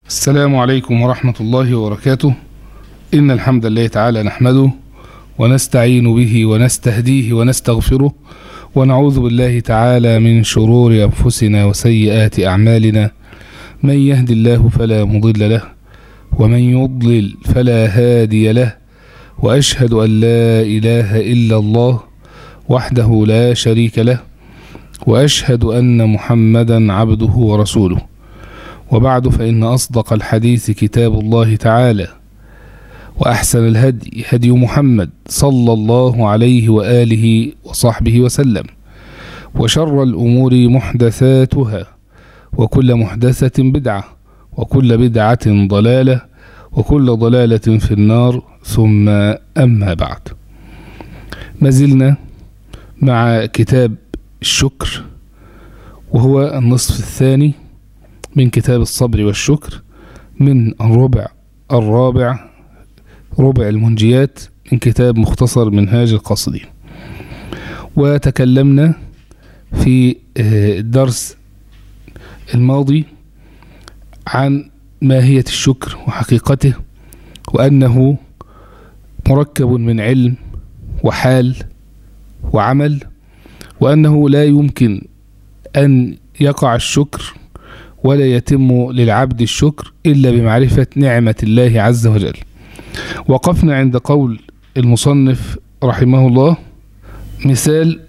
السلام عليكم ورحمة الله وبركاته إن الحمد لله تعالى نحمده ونستعين به ونستهديه ونستغفره ونعوذ بالله تعالى من شرور أنفسنا وسيئات أعمالنا من يهد الله فلا مضل له ومن يضلل فلا هادي له وأشهد أن لا إله إلا الله وحده لا شريك له وأشهد أن محمدا عبده ورسوله وبعد فإن أصدق الحديث كتاب الله تعالى وأحسن الهدي هدي محمد صلى الله عليه وآله وصحبه وسلم وشر الأمور محدثاتها وكل محدثة بدعة وكل بدعة ضلالة وكل ضلالة في النار ثم أما بعد ما زلنا مع كتاب الشكر وهو النصف الثاني من كتاب الصبر والشكر من الربع الرابع ربع المنجيات من كتاب مختصر منهاج القاصدين وتكلمنا في الدرس الماضي عن ماهية الشكر وحقيقته وأنه مركب من علم وحال وعمل وأنه لا يمكن أن يقع الشكر ولا يتم للعبد الشكر إلا بمعرفة نعمة الله عز وجل وقفنا عند قول المصنف رحمه الله مثال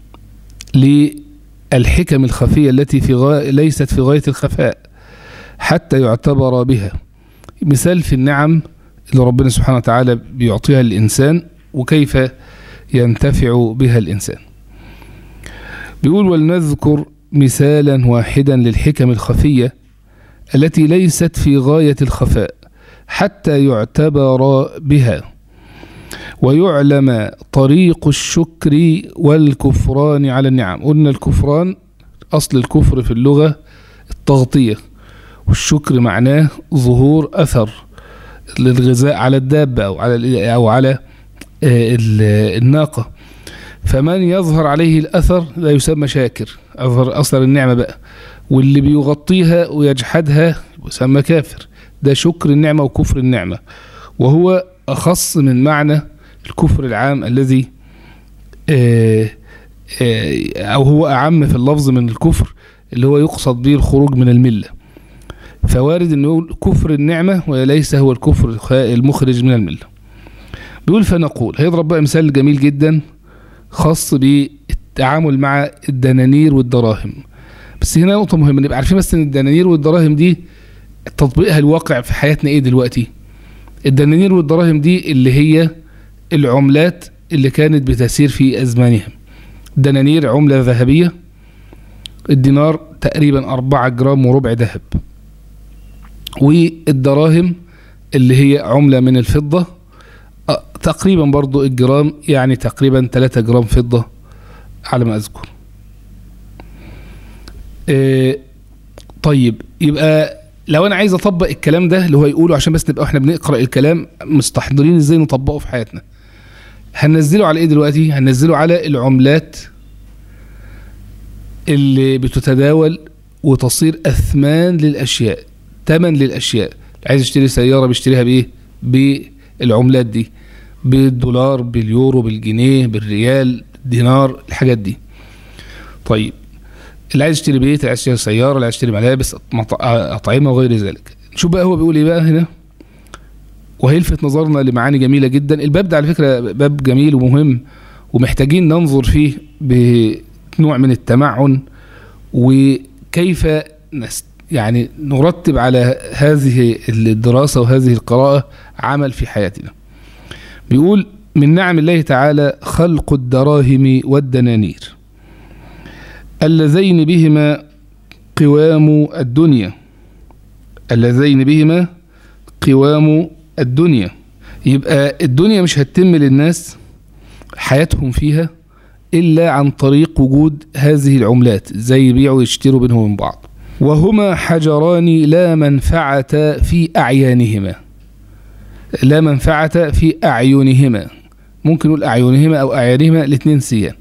للحكم الخفية التي في غاية ليست في غاية الخفاء حتى يعتبر بها مثال في النعم اللي ربنا سبحانه وتعالى بيعطيها للإنسان وكيف ينتفع بها الإنسان بيقول ولنذكر مثالا واحدا للحكم الخفية التي ليست في غاية الخفاء حتى يعتبر بها ويعلم طريق الشكر والكفران على النعم قلنا الكفران أصل الكفر في اللغة التغطية والشكر معناه ظهور أثر للغذاء على الدابة أو على أو على الناقة فمن يظهر عليه الأثر لا يسمى شاكر أظهر أثر النعمة بقى واللي بيغطيها ويجحدها يسمى كافر ده شكر النعمة وكفر النعمة وهو أخص من معنى الكفر العام الذي أو هو أعم في اللفظ من الكفر اللي هو يقصد به الخروج من الملة فوارد أنه يقول كفر النعمة وليس هو الكفر المخرج من الملة بيقول فنقول هيضرب بقى مثال جميل جدا خاص بالتعامل مع الدنانير والدراهم بس هنا نقطة مهمة نبقى عارفين بس ان الدنانير والدراهم دي تطبيقها الواقع في حياتنا ايه دلوقتي الدنانير والدراهم دي اللي هي العملات اللي كانت بتسير في أزمانها الدنانير عملة ذهبية الدينار تقريبا أربعة جرام وربع ذهب والدراهم اللي هي عملة من الفضة تقريبا برضو الجرام يعني تقريبا 3 جرام فضة على ما أذكر إيه طيب يبقى لو أنا عايز أطبق الكلام ده اللي هو يقوله عشان بس نبقى احنا بنقرأ الكلام مستحضرين ازاي نطبقه في حياتنا هننزله على ايه دلوقتي هننزله على العملات اللي بتتداول وتصير أثمان للأشياء تمن للأشياء عايز يشتري سيارة بيشتريها بإيه بالعملات دي بالدولار باليورو بالجنيه بالريال دينار الحاجات دي طيب اللي عايز يشتري بيت اللي عايز يشتري سياره اللي عايز يشتري ملابس اطعمه وغير ذلك شوف بقى هو بيقول ايه بقى هنا وهيلفت نظرنا لمعاني جميله جدا الباب ده على فكره باب جميل ومهم ومحتاجين ننظر فيه بنوع من التمعن وكيف نست يعني نرتب على هذه الدراسة وهذه القراءة عمل في حياتنا بيقول من نعم الله تعالى خلق الدراهم والدنانير اللذين بهما قوام الدنيا اللذين بهما قوام الدنيا يبقى الدنيا مش هتتم للناس حياتهم فيها إلا عن طريق وجود هذه العملات زي يبيعوا ويشتروا بينهم وبين بعض وهما حجران لا منفعة في أعيانهما لا منفعة في أعينهما ممكن نقول أعينهما أو أعيانهما الاثنين سيان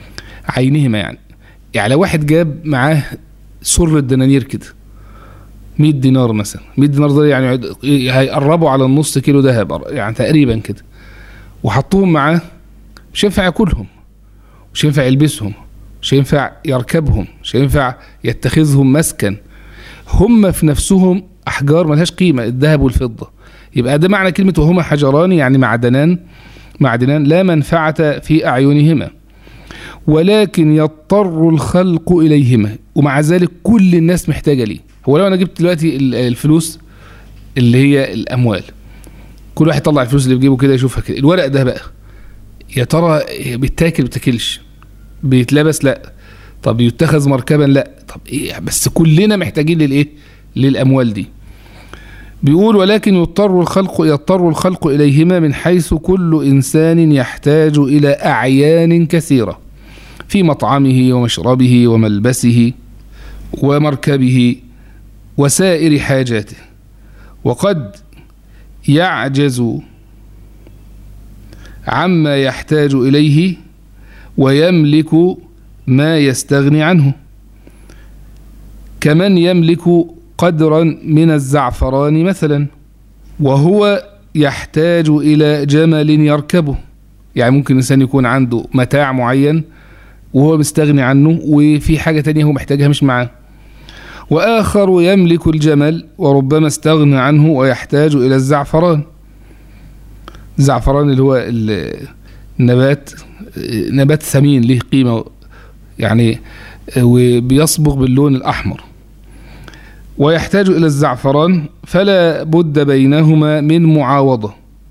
عينهما يعني يعني لو واحد جاب معاه سر الدنانير كده 100 دينار مثلا 100 دينار ده يعني يعد- هيقربوا على النص كيلو ذهب يعني تقريبا كده وحطوهم معاه مش ينفع ياكلهم مش ينفع يلبسهم مش ينفع يركبهم مش ينفع يتخذهم مسكن هم في نفسهم احجار ملهاش قيمه الذهب والفضه يبقى ده معنى كلمه وهما حجران يعني معدنان معدنان لا منفعه في اعينهما ولكن يضطر الخلق اليهما ومع ذلك كل الناس محتاجه ليه هو لو انا جبت دلوقتي ال- الفلوس اللي هي الاموال كل واحد يطلع الفلوس اللي في جيبه كده يشوفها كده الورق ده بقى يا ترى بيتاكل بيتاكلش بيتلبس لا طب يتخذ مركبا لا طب ايه بس كلنا محتاجين للايه للاموال دي بيقول ولكن يضطر الخلق يضطر الخلق اليهما من حيث كل انسان يحتاج الى اعيان كثيره في مطعمه ومشربه وملبسه ومركبه وسائر حاجاته وقد يعجز عما يحتاج اليه ويملك ما يستغني عنه كمن يملك قدرا من الزعفران مثلا وهو يحتاج الى جمل يركبه يعني ممكن الانسان يكون عنده متاع معين وهو مستغني عنه وفي حاجه تانية هو محتاجها مش معاه واخر يملك الجمل وربما استغنى عنه ويحتاج الى الزعفران الزعفران اللي هو ال- النبات نبات ثمين له قيمه يعني وبيصبغ باللون الاحمر ويحتاج الى الزعفران فلا بد بينهما من معاوضه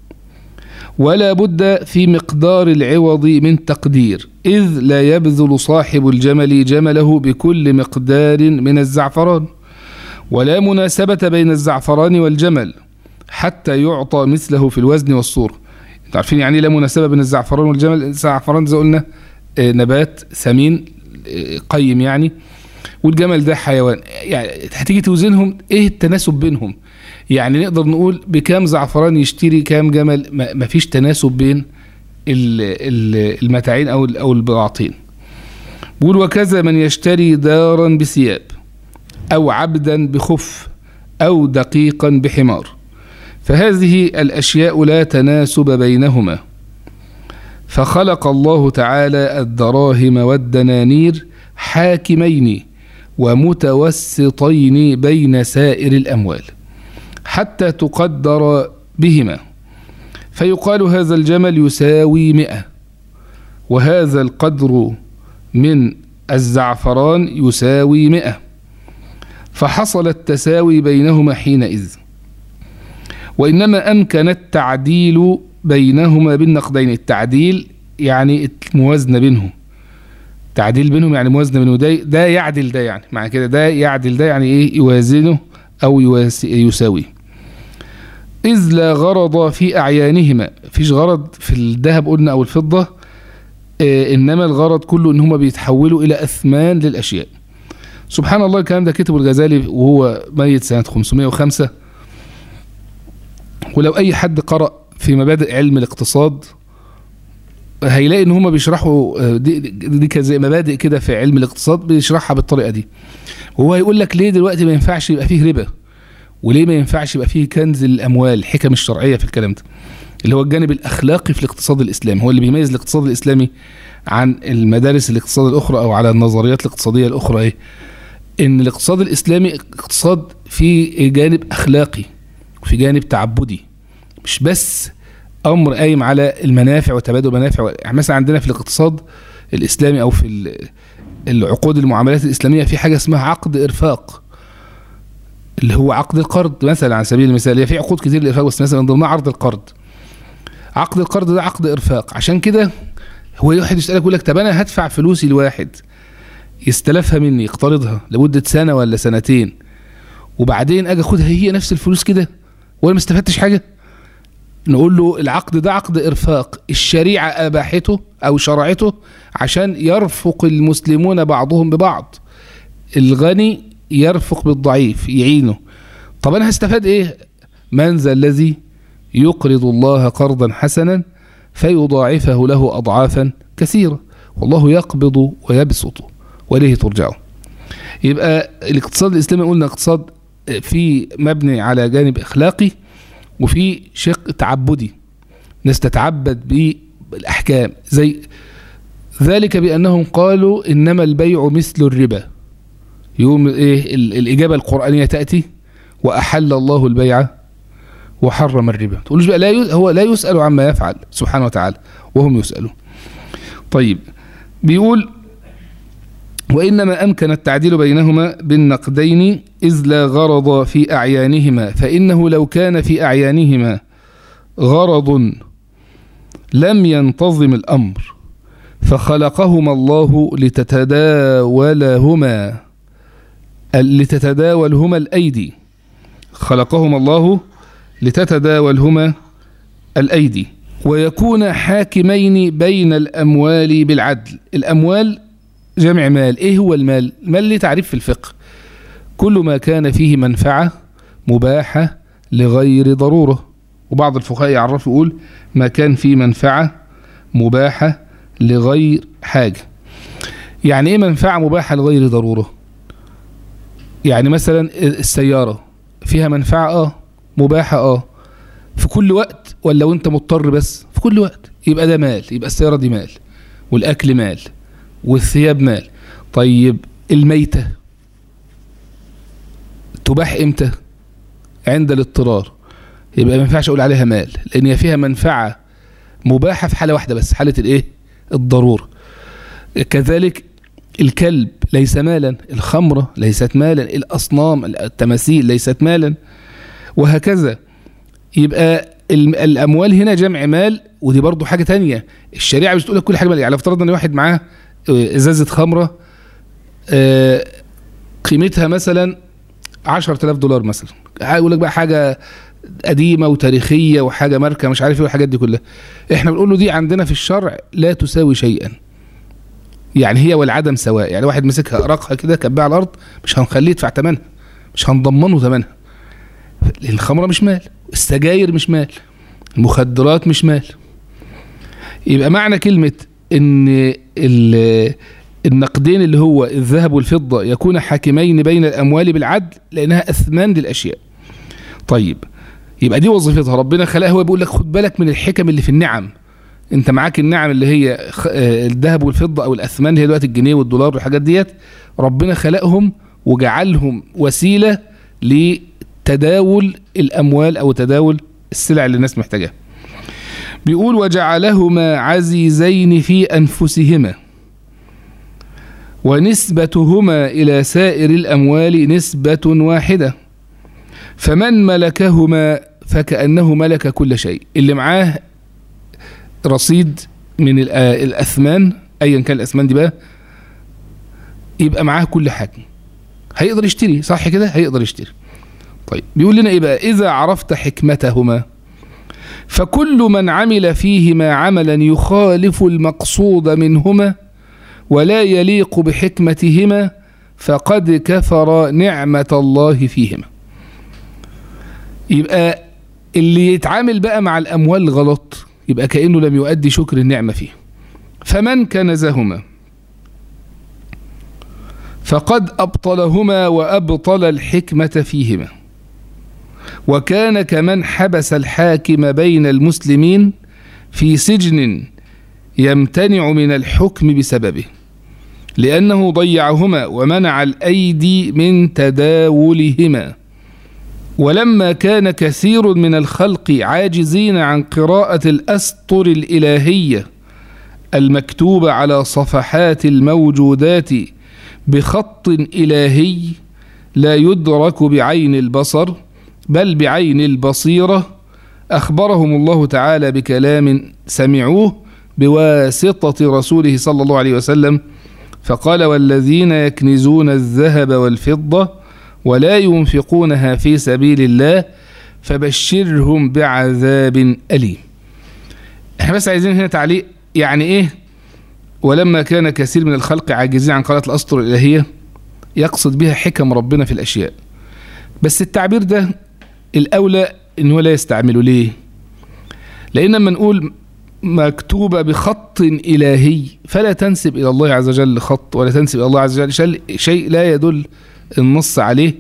ولا بد في مقدار العوض من تقدير إذ لا يبذل صاحب الجمل جمله بكل مقدار من الزعفران ولا مناسبة بين الزعفران والجمل حتى يعطى مثله في الوزن والصورة انتوا عارفين يعني إيه لا مناسبة بين الزعفران والجمل الزعفران زي قلنا آه، نبات ثمين آه، قيم يعني والجمل ده حيوان يعني هتيجي توزنهم ايه التناسب بينهم يعني نقدر نقول بكام زعفران يشتري كام جمل ما ما فيش تناسب بين ال- ال- المتاعين او ال- او البضاعتين بيقول وكذا من يشتري دارا بثياب او عبدا بخف او دقيقا بحمار فهذه الاشياء لا تناسب بينهما فخلق الله تعالى الدراهم والدنانير حاكمين ومتوسطين بين سائر الاموال حتى تقدر بهما فيقال هذا الجمل يساوي مئة وهذا القدر من الزعفران يساوي مئة فحصل التساوي بينهما حينئذ وإنما أمكن التعديل بينهما بالنقدين التعديل يعني الموازنة بينهم تعديل بينهم يعني موازنة بينهم ده, ده يعدل ده يعني مع كده ده يعدل ده يعني إيه يوازنه أو يواس- يساويه إذ لا غرض في أعيانهما فيش غرض في الذهب قلنا أو الفضة آه، إنما الغرض كله إن هما بيتحولوا إلى أثمان للأشياء سبحان الله الكلام ده كتبه الغزالي وهو ميت سنة 505 ولو أي حد قرأ في مبادئ علم الاقتصاد هيلاقي ان هما بيشرحوا آه، دي, دي كده زي مبادئ كده في علم الاقتصاد بيشرحها بالطريقه دي وهو هيقول لك ليه دلوقتي ما ينفعش يبقى فيه ربا وليه ما ينفعش يبقى فيه كنز الاموال الحكم الشرعيه في الكلام ده اللي هو الجانب الاخلاقي في الاقتصاد الاسلامي هو اللي بيميز الاقتصاد الاسلامي عن المدارس الاقتصاد الاخرى او على النظريات الاقتصاديه الاخرى ايه ان الاقتصاد الاسلامي اقتصاد فيه جانب اخلاقي وفي جانب تعبدي مش بس امر قايم على المنافع وتبادل المنافع يعني مثلا عندنا في الاقتصاد الاسلامي او في ال- العقود المعاملات الاسلاميه في حاجه اسمها عقد ارفاق اللي هو عقد القرض مثلا على سبيل المثال هي في عقود كتير للارفاق بس مثلا من ضمنها عرض القرض عقد القرض ده عقد ارفاق عشان كده هو واحد يسالك يقول لك طب انا هدفع فلوسي لواحد يستلفها مني يقترضها لمده سنه ولا سنتين وبعدين اجي اخدها هي نفس الفلوس كده وانا ما استفدتش حاجه نقول له العقد ده عقد ارفاق الشريعه اباحته او شرعته عشان يرفق المسلمون بعضهم ببعض الغني يرفق بالضعيف يعينه طب انا هستفاد ايه من ذا الذي يقرض الله قرضا حسنا فيضاعفه له اضعافا كثيره والله يقبض ويبسط واليه ترجعون يبقى الاقتصاد الاسلامي قلنا اقتصاد في مبني على جانب اخلاقي وفي شق تعبدي ناس تتعبد بالاحكام زي ذلك بانهم قالوا انما البيع مثل الربا يوم ايه ال- الاجابه القرانيه تاتي واحل الله البيع وحرم الربا تقولوش بقى لا ي... هو لا يسال عما يفعل سبحانه وتعالى وهم يسالون طيب بيقول وإنما أمكن التعديل بينهما بالنقدين إذ لا غرض في أعيانهما فإنه لو كان في أعيانهما غرض لم ينتظم الأمر فخلقهما الله لتتداولهما لتتداولهما الأيدي خلقهما الله لتتداولهما الأيدي ويكون حاكمين بين الأموال بالعدل الأموال جمع مال ايه هو المال المال ليه تعريف في الفقه كل ما كان فيه منفعة مباحة لغير ضرورة وبعض الفقهاء يعرف يقول ما كان فيه منفعة مباحة لغير حاجة يعني ايه منفعة مباحة لغير ضرورة يعني مثلا السيارة فيها منفعة اه مباحة اه في كل وقت ولا وانت مضطر بس في كل وقت يبقى ده مال يبقى السيارة دي مال والاكل مال والثياب مال طيب الميتة تباح امتى عند الاضطرار يبقى ما ينفعش اقول عليها مال لان هي فيها منفعة مباحة في حالة واحدة بس حالة الايه الضرورة كذلك الكلب ليس مالا الخمرة ليست مالا الأصنام التماثيل ليست مالا وهكذا يبقى الأموال هنا جمع مال ودي برضو حاجة تانية الشريعة مش تقول لك كل حاجة مال يعني لو افترضنا ان واحد معاه ازازة خمرة قيمتها مثلا 10000 دولار مثلا يقول لك بقى حاجة قديمة وتاريخية وحاجة ماركة مش عارف ايه والحاجات دي كلها احنا بنقول له دي عندنا في الشرع لا تساوي شيئا يعني هي والعدم سواء يعني واحد مسكها رقها كده كبها على الارض مش هنخليه يدفع ثمنها مش هنضمنه ثمنها الخمره مش مال السجاير مش مال المخدرات مش مال يبقى معنى كلمه ان النقدين اللي هو الذهب والفضه يكون حاكمين بين الاموال بالعدل لانها اثمان للاشياء طيب يبقى دي وظيفتها ربنا خلقها هو بيقول لك خد بالك من الحكم اللي في النعم انت معاك النعم اللي هي الذهب والفضه او الاثمان اللي هي دلوقتي الجنيه والدولار والحاجات ديت ربنا خلقهم وجعلهم وسيله لتداول الاموال او تداول السلع اللي الناس محتاجاها بيقول وجعلهما عزيزين في انفسهما ونسبتهما الى سائر الاموال نسبه واحده فمن ملكهما فكانه ملك كل شيء اللي معاه رصيد من الاثمان ايا كان الاثمان دي بقى يبقى معاه كل حاجه هيقدر يشتري صح كده هيقدر يشتري طيب بيقول لنا ايه بقى اذا عرفت حكمتهما فكل من عمل فيهما عملا يخالف المقصود منهما ولا يليق بحكمتهما فقد كفر نعمة الله فيهما يبقى اللي يتعامل بقى مع الأموال غلط يبقى كأنه لم يؤدي شكر النعمة فيه فمن كنزهما فقد أبطلهما وأبطل الحكمة فيهما وكان كمن حبس الحاكم بين المسلمين في سجن يمتنع من الحكم بسببه لأنه ضيعهما ومنع الأيدي من تداولهما ولما كان كثير من الخلق عاجزين عن قراءة الأسطر الإلهية المكتوبة على صفحات الموجودات بخط إلهي لا يدرك بعين البصر بل بعين البصيرة أخبرهم الله تعالى بكلام سمعوه بواسطة رسوله صلى الله عليه وسلم فقال والذين يكنزون الذهب والفضة ولا ينفقونها في سبيل الله فبشرهم بعذاب أليم احنا بس عايزين هنا تعليق يعني ايه ولما كان كثير من الخلق عاجزين عن قراءة الأسطر الإلهية يقصد بها حكم ربنا في الأشياء بس التعبير ده الأولى إن هو لا يستعمله ليه لأن لما نقول مكتوبة بخط إلهي فلا تنسب إلى الله عز وجل خط ولا تنسب إلى الله عز وجل شيء لا يدل النص عليه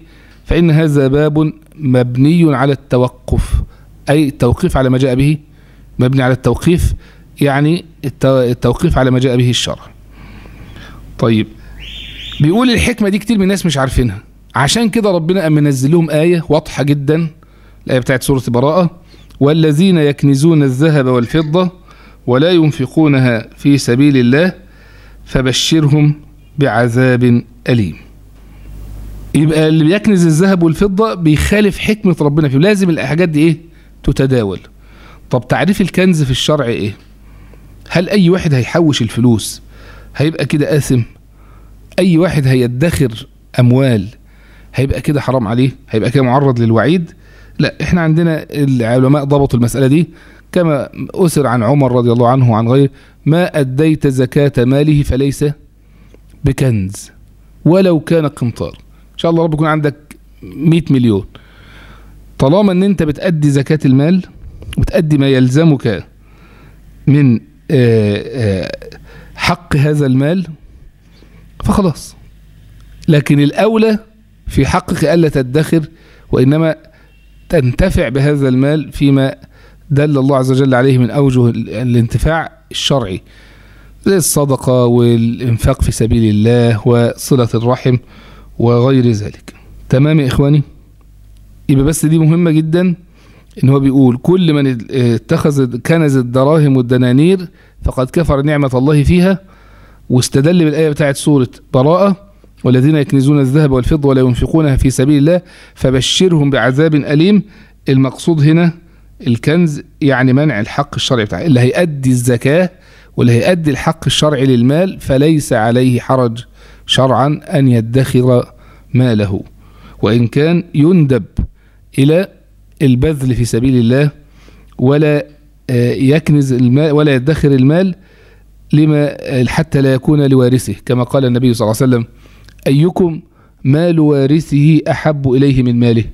فإن هذا باب مبني على التوقف أي التوقيف على ما جاء به مبني على التوقيف يعني التوقيف على ما جاء به الشرع طيب بيقول الحكمة دي كتير من الناس مش عارفينها عشان كده ربنا قام منزل لهم آية واضحة جدا الآية بتاعت سورة براءة والذين يكنزون الذهب والفضة ولا ينفقونها في سبيل الله فبشرهم بعذاب أليم يبقى اللي بيكنز الذهب والفضة بيخالف حكمة ربنا فيه لازم الحاجات دي ايه تتداول طب تعريف الكنز في الشرع ايه هل اي واحد هيحوش الفلوس هيبقى كده آثم اي واحد هيدخر اموال هيبقى كده حرام عليه هيبقى كده معرض للوعيد لا احنا عندنا العلماء ضبطوا المسألة دي كما أسر عن عمر رضي الله عنه وعن غيره ما أديت زكاة ماله فليس بكنز ولو كان قنطار إن شاء الله رب يكون عندك 100 مليون طالما ان انت بتأدي زكاة المال وتأدي ما يلزمك من حق هذا المال فخلاص لكن الأولى في حقك ألا تدخر وإنما تنتفع بهذا المال فيما دل الله عز وجل عليه من أوجه الانتفاع الشرعي زي الصدقة والإنفاق في سبيل الله وصلة الرحم وغير ذلك تمام يا إخواني يبقى بس دي مهمة جدا إن هو بيقول كل من اتخذ كنز الدراهم والدنانير فقد كفر نعمة الله فيها واستدل بالآية بتاعت سورة براءة والذين يكنزون الذهب والفضة ولا ينفقونها في سبيل الله فبشرهم بعذاب أليم المقصود هنا الكنز يعني منع الحق الشرعي بتاعه اللي هيأدي الزكاة واللي هيأدي الحق الشرعي للمال فليس عليه حرج شرعا أن يدخر ماله وإن كان يندب إلى البذل في سبيل الله ولا يكنز المال ولا يدخر المال لما حتى لا يكون لوارثه كما قال النبي صلى الله عليه وسلم أيكم مال وارثه أحب إليه من ماله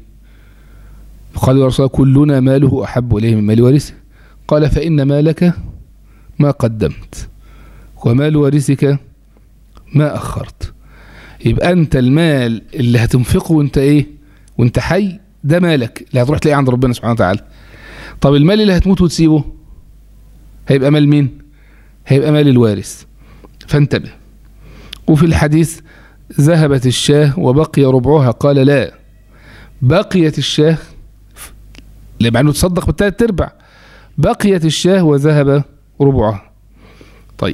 قال يا رسول الله كلنا ماله أحب إليه من مال وارثه قال فإن مالك ما قدمت ومال وارثك ما أخرت يبقى أنت المال اللي هتنفقه وانت إيه وانت حي ده مالك اللي هتروح تلاقيه عند ربنا سبحانه وتعالى طب المال اللي هتموت وتسيبه هيبقى مال مين هيبقى مال الوارث فانتبه وفي الحديث ذهبت الشاه وبقي ربعها قال لا بقيت الشاه مع انه تصدق بالثلاث ارباع بقيت الشاه وذهب ربعها طيب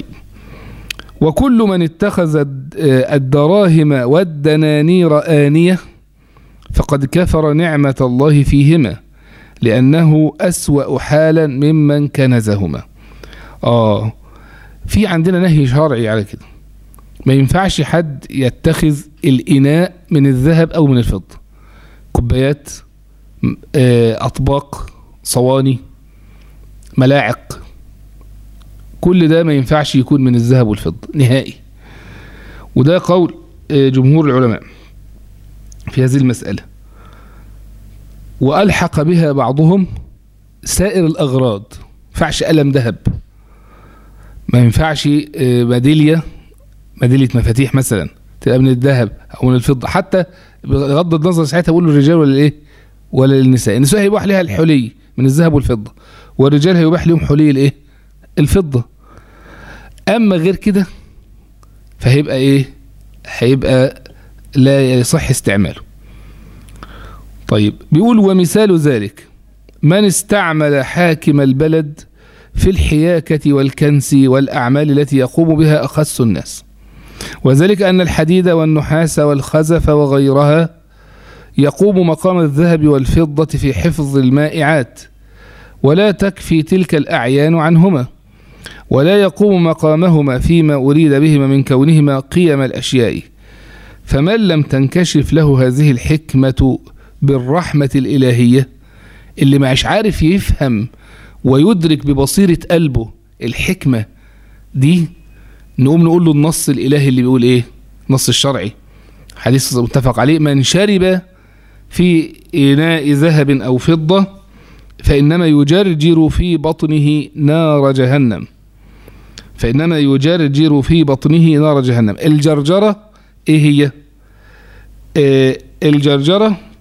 وكل من اتخذ الدراهم والدنانير آنية فقد كفر نعمة الله فيهما لأنه أسوأ حالا ممن كنزهما آه في عندنا نهي شرعي على كده ما ينفعش حد يتخذ الإناء من الذهب أو من الفضة كوبايات أطباق صواني ملاعق كل ده ما ينفعش يكون من الذهب والفضة نهائي وده قول جمهور العلماء في هذه المسألة وألحق بها بعضهم سائر الأغراض ما ينفعش قلم ذهب ما ينفعش ميدالية ميدالية مفاتيح مثلا تبقى من الذهب أو من الفضة حتى بغض النظر ساعتها بقول للرجال ولا الايه ولا للنساء النساء هيباح لها الحلي من الذهب والفضة والرجال هيباح لهم حلي الايه الفضة أما غير كده فهيبقى إيه هيبقى لا يصح استعماله طيب بيقول ومثال ذلك من استعمل حاكم البلد في الحياكة والكنس والأعمال التي يقوم بها أخص الناس وذلك أن الحديد والنحاس والخزف وغيرها يقوم مقام الذهب والفضة في حفظ المائعات ولا تكفي تلك الأعيان عنهما ولا يقوم مقامهما فيما أريد بهما من كونهما قيم الأشياء فمن لم تنكشف له هذه الحكمة بالرحمة الإلهية اللي مش عارف يفهم ويدرك ببصيرة قلبه الحكمة دي نقوم نقول له النص الإلهي اللي بيقول إيه النص الشرعي حديث متفق عليه من شرب في إناء ذهب أو فضة فإنما يجرجر في بطنه نار جهنم فإنما يجرجر في بطنه نار جهنم الجرجرة إيه هي آه الجرجرة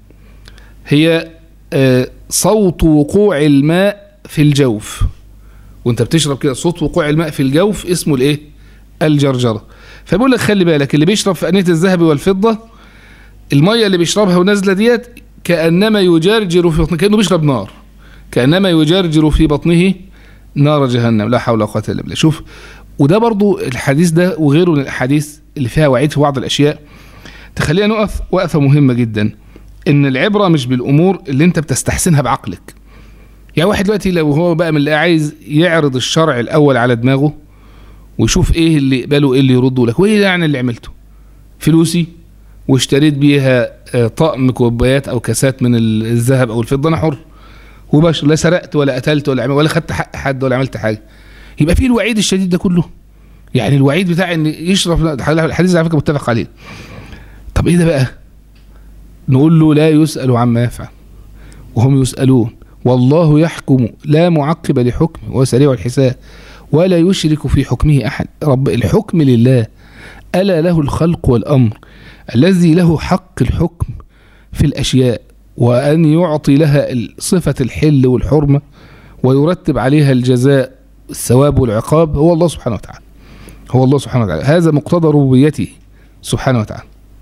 هي آه، صوت وقوع الماء في الجوف وانت بتشرب كده صوت وقوع الماء في الجوف اسمه الايه الجرجره فبيقول لك خلي بالك اللي بيشرب في انيه الذهب والفضه الميه اللي بيشربها ونازله ديت كانما يجرجر في بطنه كانه بيشرب نار كانما يجرجر في بطنه نار جهنم لا حول ولا قوه الا بالله شوف وده برضو الحديث ده وغيره من الاحاديث اللي فيها وعيد في بعض الاشياء تخلينا نقف وقفه مهمه جدا ان العبره مش بالامور اللي انت بتستحسنها بعقلك يعني واحد دلوقتي لو هو بقى من اللي عايز يعرض الشرع الاول على دماغه ويشوف ايه اللي يقبله ايه اللي يرده لك وايه يعني اللي عملته فلوسي واشتريت بيها آه، طقم كوبايات او كاسات من ال- الذهب او الفضه انا حر وبش لا سرقت ولا قتلت ولا عمل ولا خدت حق حد ولا عملت حاجه يبقى في الوعيد الشديد ده كله يعني الوعيد بتاع ان يشرب الحديث على فكره متفق عليه طب ايه ده بقى نقول له لا يسأل عما يفعل وهم يسألون والله يحكم لا معقب لحكمه وهو سريع الحساب ولا يشرك في حكمه أحد رب الحكم لله ألا له الخلق والأمر الذي له حق الحكم في الأشياء وأن يعطي لها صفة الحل والحرمة ويرتب عليها الجزاء الثواب والعقاب هو الله سبحانه وتعالى هو الله سبحانه وتعالى هذا مقتضى ربوبيته سبحانه وتعالى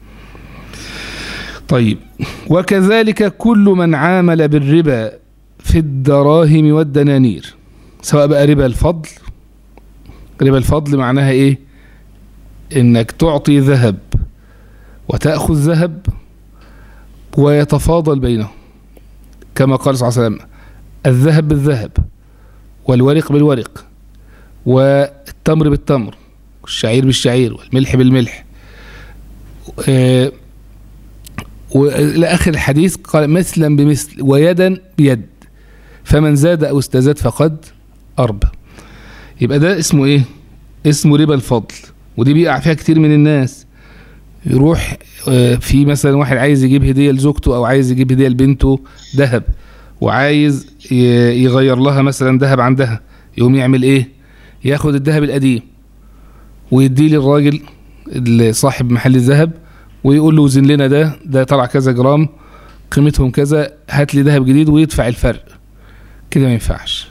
طيب وكذلك كل من عامل بالربا في الدراهم والدنانير سواء بقى ربا الفضل ربا الفضل معناها ايه انك تعطي ذهب وتأخذ ذهب ويتفاضل بينهم كما قال صلى الله عليه وسلم الذهب بالذهب والورق بالورق والتمر بالتمر والشعير بالشعير والملح بالملح آه والى اخر الحديث قال مثلا بمثل ويدا بيد فمن زاد او استزاد فقد اربى يبقى ده اسمه ايه اسمه ربا الفضل ودي بيقع فيها كتير من الناس يروح آه، في مثلا واحد عايز يجيب هديه لزوجته او عايز يجيب هديه لبنته ذهب وعايز ي- يغير لها مثلا ذهب عندها يقوم يعمل ايه ياخد الذهب القديم ويديه للراجل اللي صاحب محل الذهب ويقول له وزن لنا ده ده طلع كذا جرام قيمتهم كذا هات لي ذهب جديد ويدفع الفرق كده ما ينفعش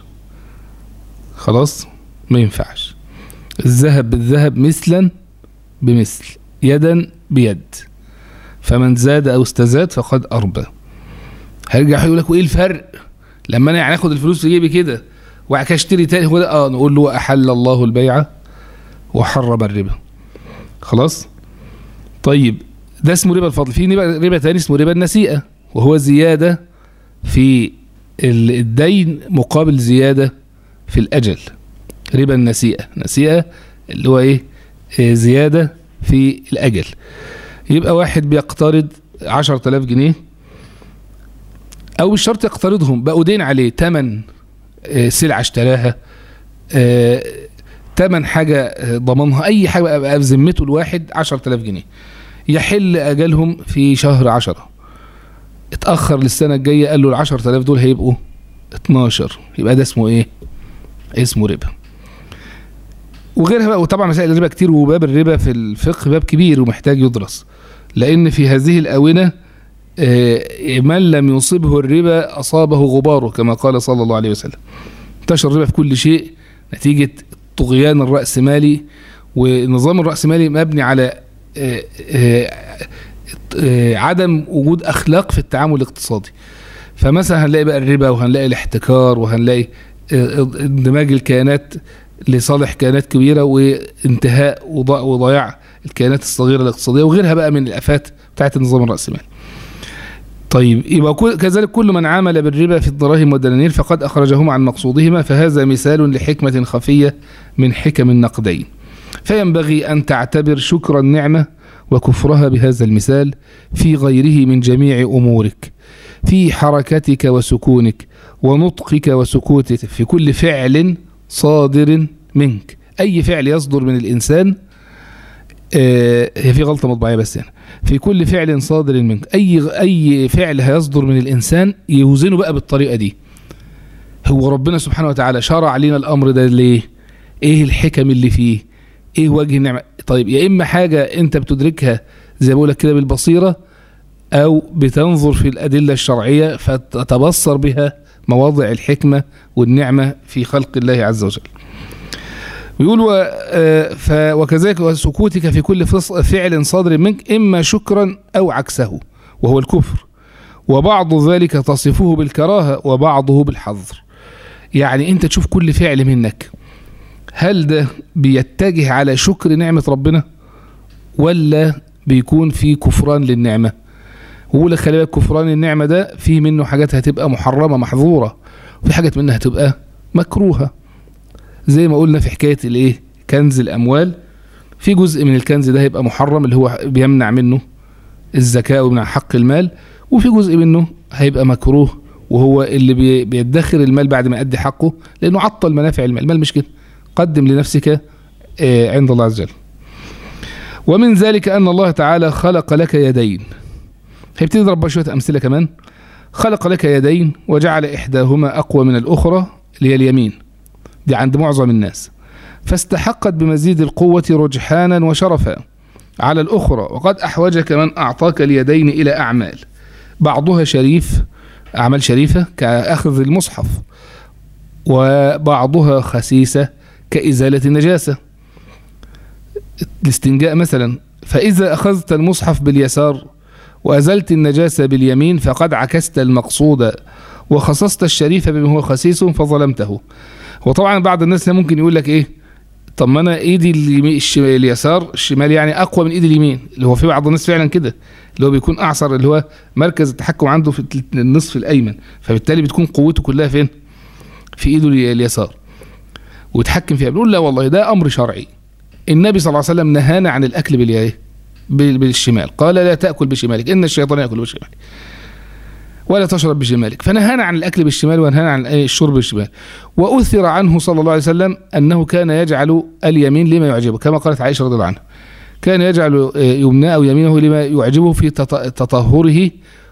خلاص ما ينفعش الذهب بالذهب مثلا بمثل يدا بيد فمن زاد او استزاد فقد اربى هيرجع يقول لك وايه الفرق لما انا يعني اخد الفلوس في جيبي كده وبعد كده اشتري تاني هو ده اه نقول له احل الله البيع وحرم الربا خلاص طيب ده اسمه ربا الفضل في ربا ربا تاني اسمه ربا النسيئة وهو زيادة في ال- الدين مقابل زيادة في الأجل ربا النسيئة نسيئة اللي هو ايه آه، زيادة في الأجل يبقى واحد بيقترض عشرة آلاف جنيه أو مش شرط يقترضهم بقوا دين عليه تمن آه، سلعة اشتراها آه، تمن حاجة آه، ضمنها أي حاجة بقى بقى في ذمته الواحد عشرة آلاف جنيه يحل أجلهم في شهر عشرة اتأخر للسنة الجاية قال له العشرة آلاف دول هيبقوا 12 يبقى ده اسمه ايه اسمه ربا وغيرها بقى وطبعا مسائل الربا كتير وباب الربا في الفقه باب كبير ومحتاج يدرس لأن في هذه الآونة آه، من لم يصبه الربا أصابه غباره كما قال صلى الله عليه وسلم انتشر الربا في كل شيء نتيجة طغيان الرأسمالي ونظام الرأسمالي مبني على آه، آه، آه، عدم وجود أخلاق في التعامل الاقتصادي فمثلا هنلاقي بقى الربا وهنلاقي الاحتكار وهنلاقي آه، اندماج الكيانات لصالح كيانات كبيرة وانتهاء وضع- وضياع الكيانات الصغيرة الاقتصادية وغيرها بقى من الآفات بتاعت النظام الرأسمالي طيب يبقى كل- كذلك كل من عامل بالربا في الدراهم والدنانير فقد أخرجهما عن مقصودهما فهذا مثال لحكمة خفية من حكم النقدين فينبغي أن تعتبر شكر النعمة وكفرها بهذا المثال في غيره من جميع أمورك في حركتك وسكونك ونطقك وسكوتك في كل فعل صادر منك أي فعل يصدر من الإنسان آه، هي في غلطة مطبعية بس هنا في كل فعل صادر منك أي أي فعل هيصدر من الإنسان يوزنه بقى بالطريقة دي هو ربنا سبحانه وتعالى شرع لنا الأمر ده ليه إيه الحكم اللي فيه إيه وجه النعمة طيب يا إما حاجة أنت بتدركها زي ما بقولك كده بالبصيرة أو بتنظر في الأدلة الشرعية فتتبصر بها مواضع الحكمة والنعمة في خلق الله عز وجل يقول و... ف... وكذلك سكوتك في كل فعل صادر منك إما شكرا أو عكسه وهو الكفر وبعض ذلك تصفه بالكراهة وبعضه بالحظر يعني أنت تشوف كل فعل منك هل ده بيتجه على شكر نعمة ربنا ولا بيكون في كفران للنعمة وقول خلي بالك كفران النعمة ده فيه منه حاجات هتبقى محرمة محظورة وفي حاجات منها هتبقى مكروهة زي ما قلنا في حكاية الايه كنز الأموال في جزء من الكنز ده هيبقى محرم اللي هو بيمنع منه الزكاة ويمنع حق المال وفي جزء منه هيبقى مكروه وهو اللي بيدخر المال بعد ما يأدي حقه لأنه عطل منافع المال المال مش كده قدم لنفسك عند الله عز وجل ومن ذلك أن الله تعالى خلق لك يدين هيبتدي نضرب شوية أمثلة كمان خلق لك يدين وجعل إحداهما أقوى من الأخرى اللي هي اليمين دي عند معظم الناس فاستحقت بمزيد القوة رجحانا وشرفا على الأخرى وقد أحوجك من أعطاك اليدين إلى أعمال بعضها شريف أعمال شريفة كأخذ المصحف وبعضها خسيسة كإزالة النجاسة الاستنجاء مثلا فإذا أخذت المصحف باليسار وأزلت النجاسة باليمين فقد عكست المقصود وخصصت الشريف بما هو خسيس فظلمته وطبعا بعض الناس ممكن يقول لك ايه طب ما انا ايدي اليسار الشمال يعني اقوى من ايدي اليمين اللي هو في بعض الناس فعلا كده اللي هو بيكون اعصر اللي هو مركز التحكم عنده في النصف الايمن فبالتالي بتكون قوته كلها فين في ايده اليسار ويتحكم فيها بنقول لا والله ده امر شرعي النبي صلى الله عليه وسلم نهانا عن الاكل بالياء بالشمال قال لا تاكل بشمالك ان الشيطان ياكل بشمالك ولا تشرب بشمالك فنهانا عن الأكل بالشمال ونهانا عن الشرب بالشمال وأثر عنه صلى الله عليه وسلم أنه كان يجعل اليمين لما يعجبه كما قالت عائشة رضي الله عنها كان يجعل يمناه أو يمينه لما يعجبه في تطهره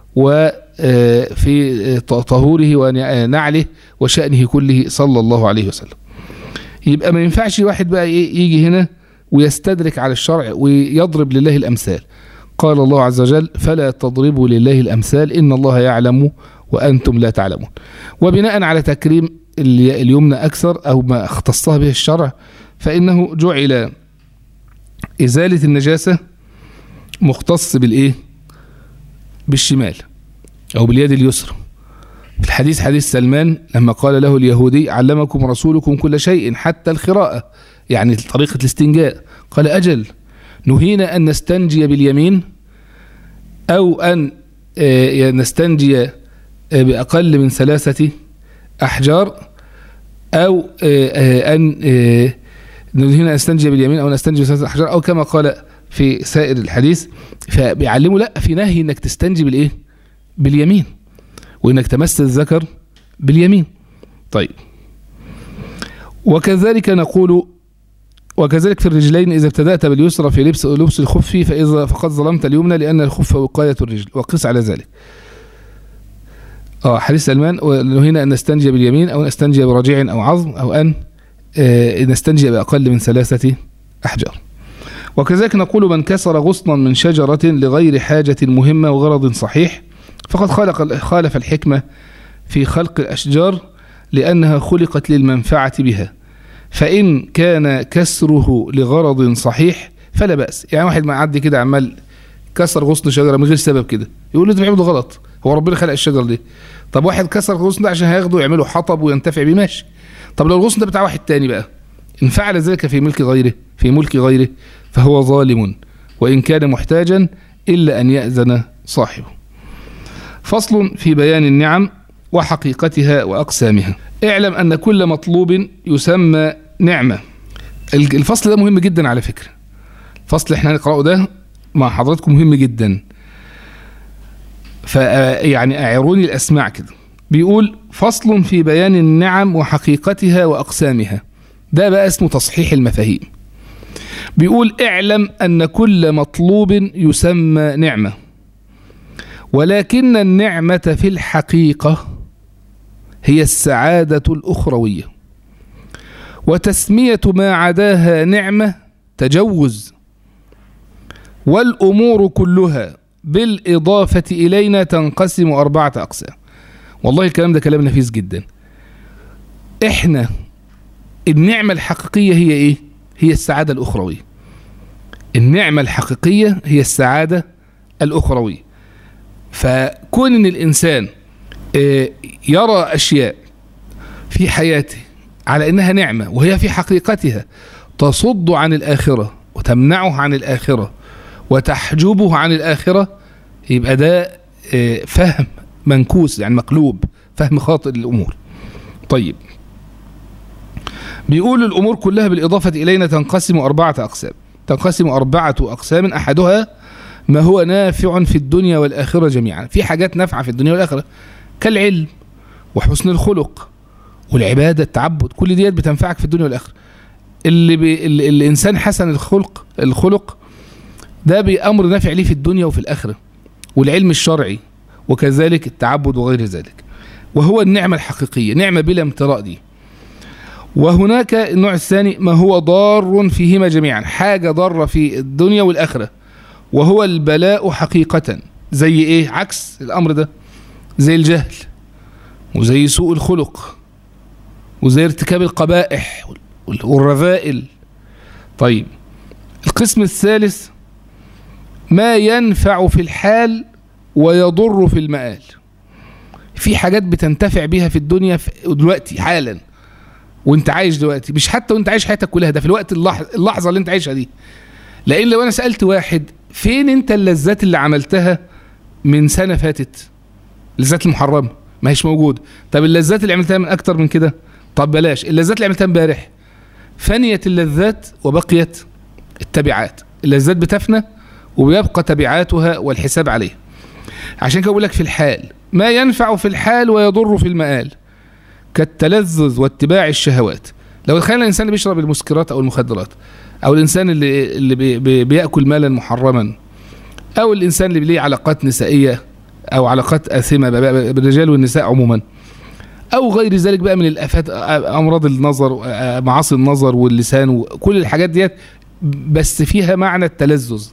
وفي طهوره ونعله وشأنه كله صلى الله عليه وسلم يبقى ما ينفعش واحد بقى يجي هنا ويستدرك على الشرع ويضرب لله الأمثال قال الله عز وجل فلا تضربوا لله الأمثال إن الله يعلم وأنتم لا تعلمون وبناء على تكريم اليمنى أكثر أو ما اختصها به الشرع فإنه جعل إزالة النجاسة مختص بالإيه بالشمال أو باليد اليسرى في الحديث حديث سلمان لما قال له اليهودي علمكم رسولكم كل شيء حتى الخراءة يعني طريقة الاستنجاء قال أجل نهينا أن نستنجي باليمين أو أن نستنجي بأقل من ثلاثة أحجار أو أن نهينا أن نستنجي باليمين أو نستنجي بثلاثة أحجار أو كما قال في سائر الحديث فبيعلموا لا في نهي انك تستنجي بالايه باليمين وانك تمس الذكر باليمين طيب وكذلك نقول وكذلك في الرجلين إذا ابتدأت باليسرى في لبس لبس الخف فإذا فقد ظلمت اليمنى لأن الخف وقاية الرجل وقس على ذلك اه حديث سلمان ونهينا أن نستنجي باليمين أو نستنجي برجيع أو عظم أو أن آه نستنجي بأقل من ثلاثة أحجار وكذلك نقول من كسر غصنا من شجرة لغير حاجة مهمة وغرض صحيح فقد خلق خالف الحكمة في خلق الأشجار لأنها خلقت للمنفعة بها فإن كان كسره لغرض صحيح فلا بأس يعني واحد معدي كده عمال كسر غصن شجرة من غير سبب كده يقول له ده بيعمل غلط هو ربنا خلق الشجر دي طب واحد كسر الغصن ده عشان هياخده ويعمله حطب وينتفع بيه ماشي طب لو الغصن ده بتاع واحد تاني بقى إن فعل ذلك في ملك غيره في ملك غيره فهو ظالم وإن كان محتاجا إلا أن يأذن صاحبه فصل في بيان النعم وحقيقتها وأقسامها اعلم أن كل مطلوب يسمى نعمة الفصل ده مهم جدا على فكرة الفصل اللي احنا هنقرأه ده مع حضراتكم مهم جدا فيعني أعروني الأسماع كده بيقول فصل في بيان النعم وحقيقتها وأقسامها ده بقى اسمه تصحيح المفاهيم بيقول اعلم أن كل مطلوب يسمى نعمة ولكن النعمة في الحقيقة هي السعادة الأخروية وتسمية ما عداها نعمة تجوز والأمور كلها بالإضافة إلينا تنقسم أربعة أقسام والله الكلام ده كلام نفيس جدا إحنا النعمة الحقيقية هي إيه؟ هي السعادة الأخروية النعمة الحقيقية هي السعادة الأخروية فكون إن الإنسان آه، يرى أشياء في حياته على إنها نعمة وهي في حقيقتها تصد عن الآخرة وتمنعه عن الآخرة وتحجبه عن الآخرة يبقى ده آه، فهم منكوس يعني مقلوب فهم خاطئ للأمور طيب بيقول الأمور كلها بالإضافة إلينا تنقسم أربعة أقسام تنقسم أربعة أقسام أحدها ما هو نافع في الدنيا والآخرة جميعا في حاجات نافعة في الدنيا والآخرة كالعلم وحسن الخلق والعبادة التعبد كل ديت بتنفعك في الدنيا والآخرة اللي, بي اللي الإنسان حسن الخلق الخلق ده بأمر نافع ليه في الدنيا وفي الآخرة والعلم الشرعي وكذلك التعبد وغير ذلك وهو النعمة الحقيقية نعمة بلا امتراء دي وهناك النوع الثاني ما هو ضار فيهما جميعا حاجة ضارة في الدنيا والآخرة وهو البلاء حقيقة زي ايه عكس الأمر ده زي الجهل وزي سوء الخلق وزي ارتكاب القبائح وال- والرذائل طيب القسم الثالث ما ينفع في الحال ويضر في المآل في حاجات بتنتفع بيها في الدنيا في دلوقتي حالا وانت عايش دلوقتي مش حتى وانت عايش حياتك كلها ده في الوقت اللحظة, اللحظة اللي انت عايشها دي لان لو انا سألت واحد فين انت اللذات اللي عملتها من سنة فاتت اللذات المحرمة ما هيش موجودة طب اللذات اللي عملتها من اكتر من كده طب بلاش اللذات اللي عملتها امبارح فنيت اللذات وبقيت التبعات اللذات بتفنى ويبقى تبعاتها والحساب عليها عشان كده بقول لك في الحال ما ينفع في الحال ويضر في المآل كالتلذذ واتباع الشهوات لو تخيل الانسان اللي بيشرب المسكرات او المخدرات او الانسان اللي اللي بي بي بياكل مالا محرما او الانسان اللي ليه علاقات نسائيه او علاقات اثمه بالرجال والنساء عموما او غير ذلك بقى من الافات امراض النظر معاصي النظر واللسان وكل الحاجات ديت بس فيها معنى التلذذ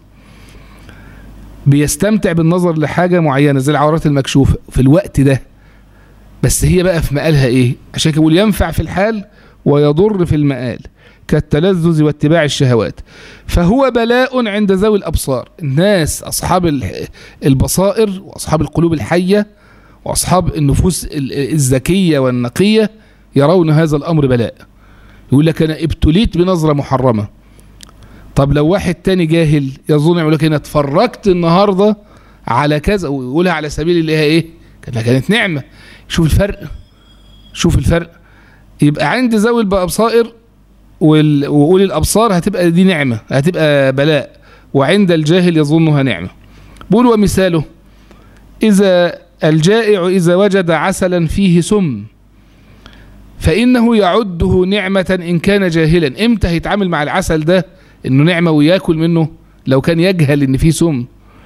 بيستمتع بالنظر لحاجه معينه زي العورات المكشوفه في الوقت ده بس هي بقى في مقالها ايه عشان كده بيقول ينفع في الحال ويضر في المآل كالتلذذ واتباع الشهوات فهو بلاء عند ذوي الأبصار الناس أصحاب ال- البصائر وأصحاب القلوب الحية وأصحاب النفوس ال- الذكية والنقية يرون هذا الأمر بلاء يقول لك أنا ابتليت بنظرة محرمة طب لو واحد تاني جاهل يظن يقول لك أنا اتفرجت النهاردة على كذا ويقولها على سبيل اللي هي إيه كانت كانت نعمة شوف الفرق شوف الفرق يبقى عند ذوي الابصائر وال- واولي الابصار هتبقى دي نعمه هتبقى بلاء وعند الجاهل يظنها نعمه بقول ومثاله اذا الجائع اذا وجد عسلا فيه سم فانه يعده نعمه ان كان جاهلا امتى هيتعامل مع العسل ده انه نعمه وياكل منه لو كان يجهل ان فيه سم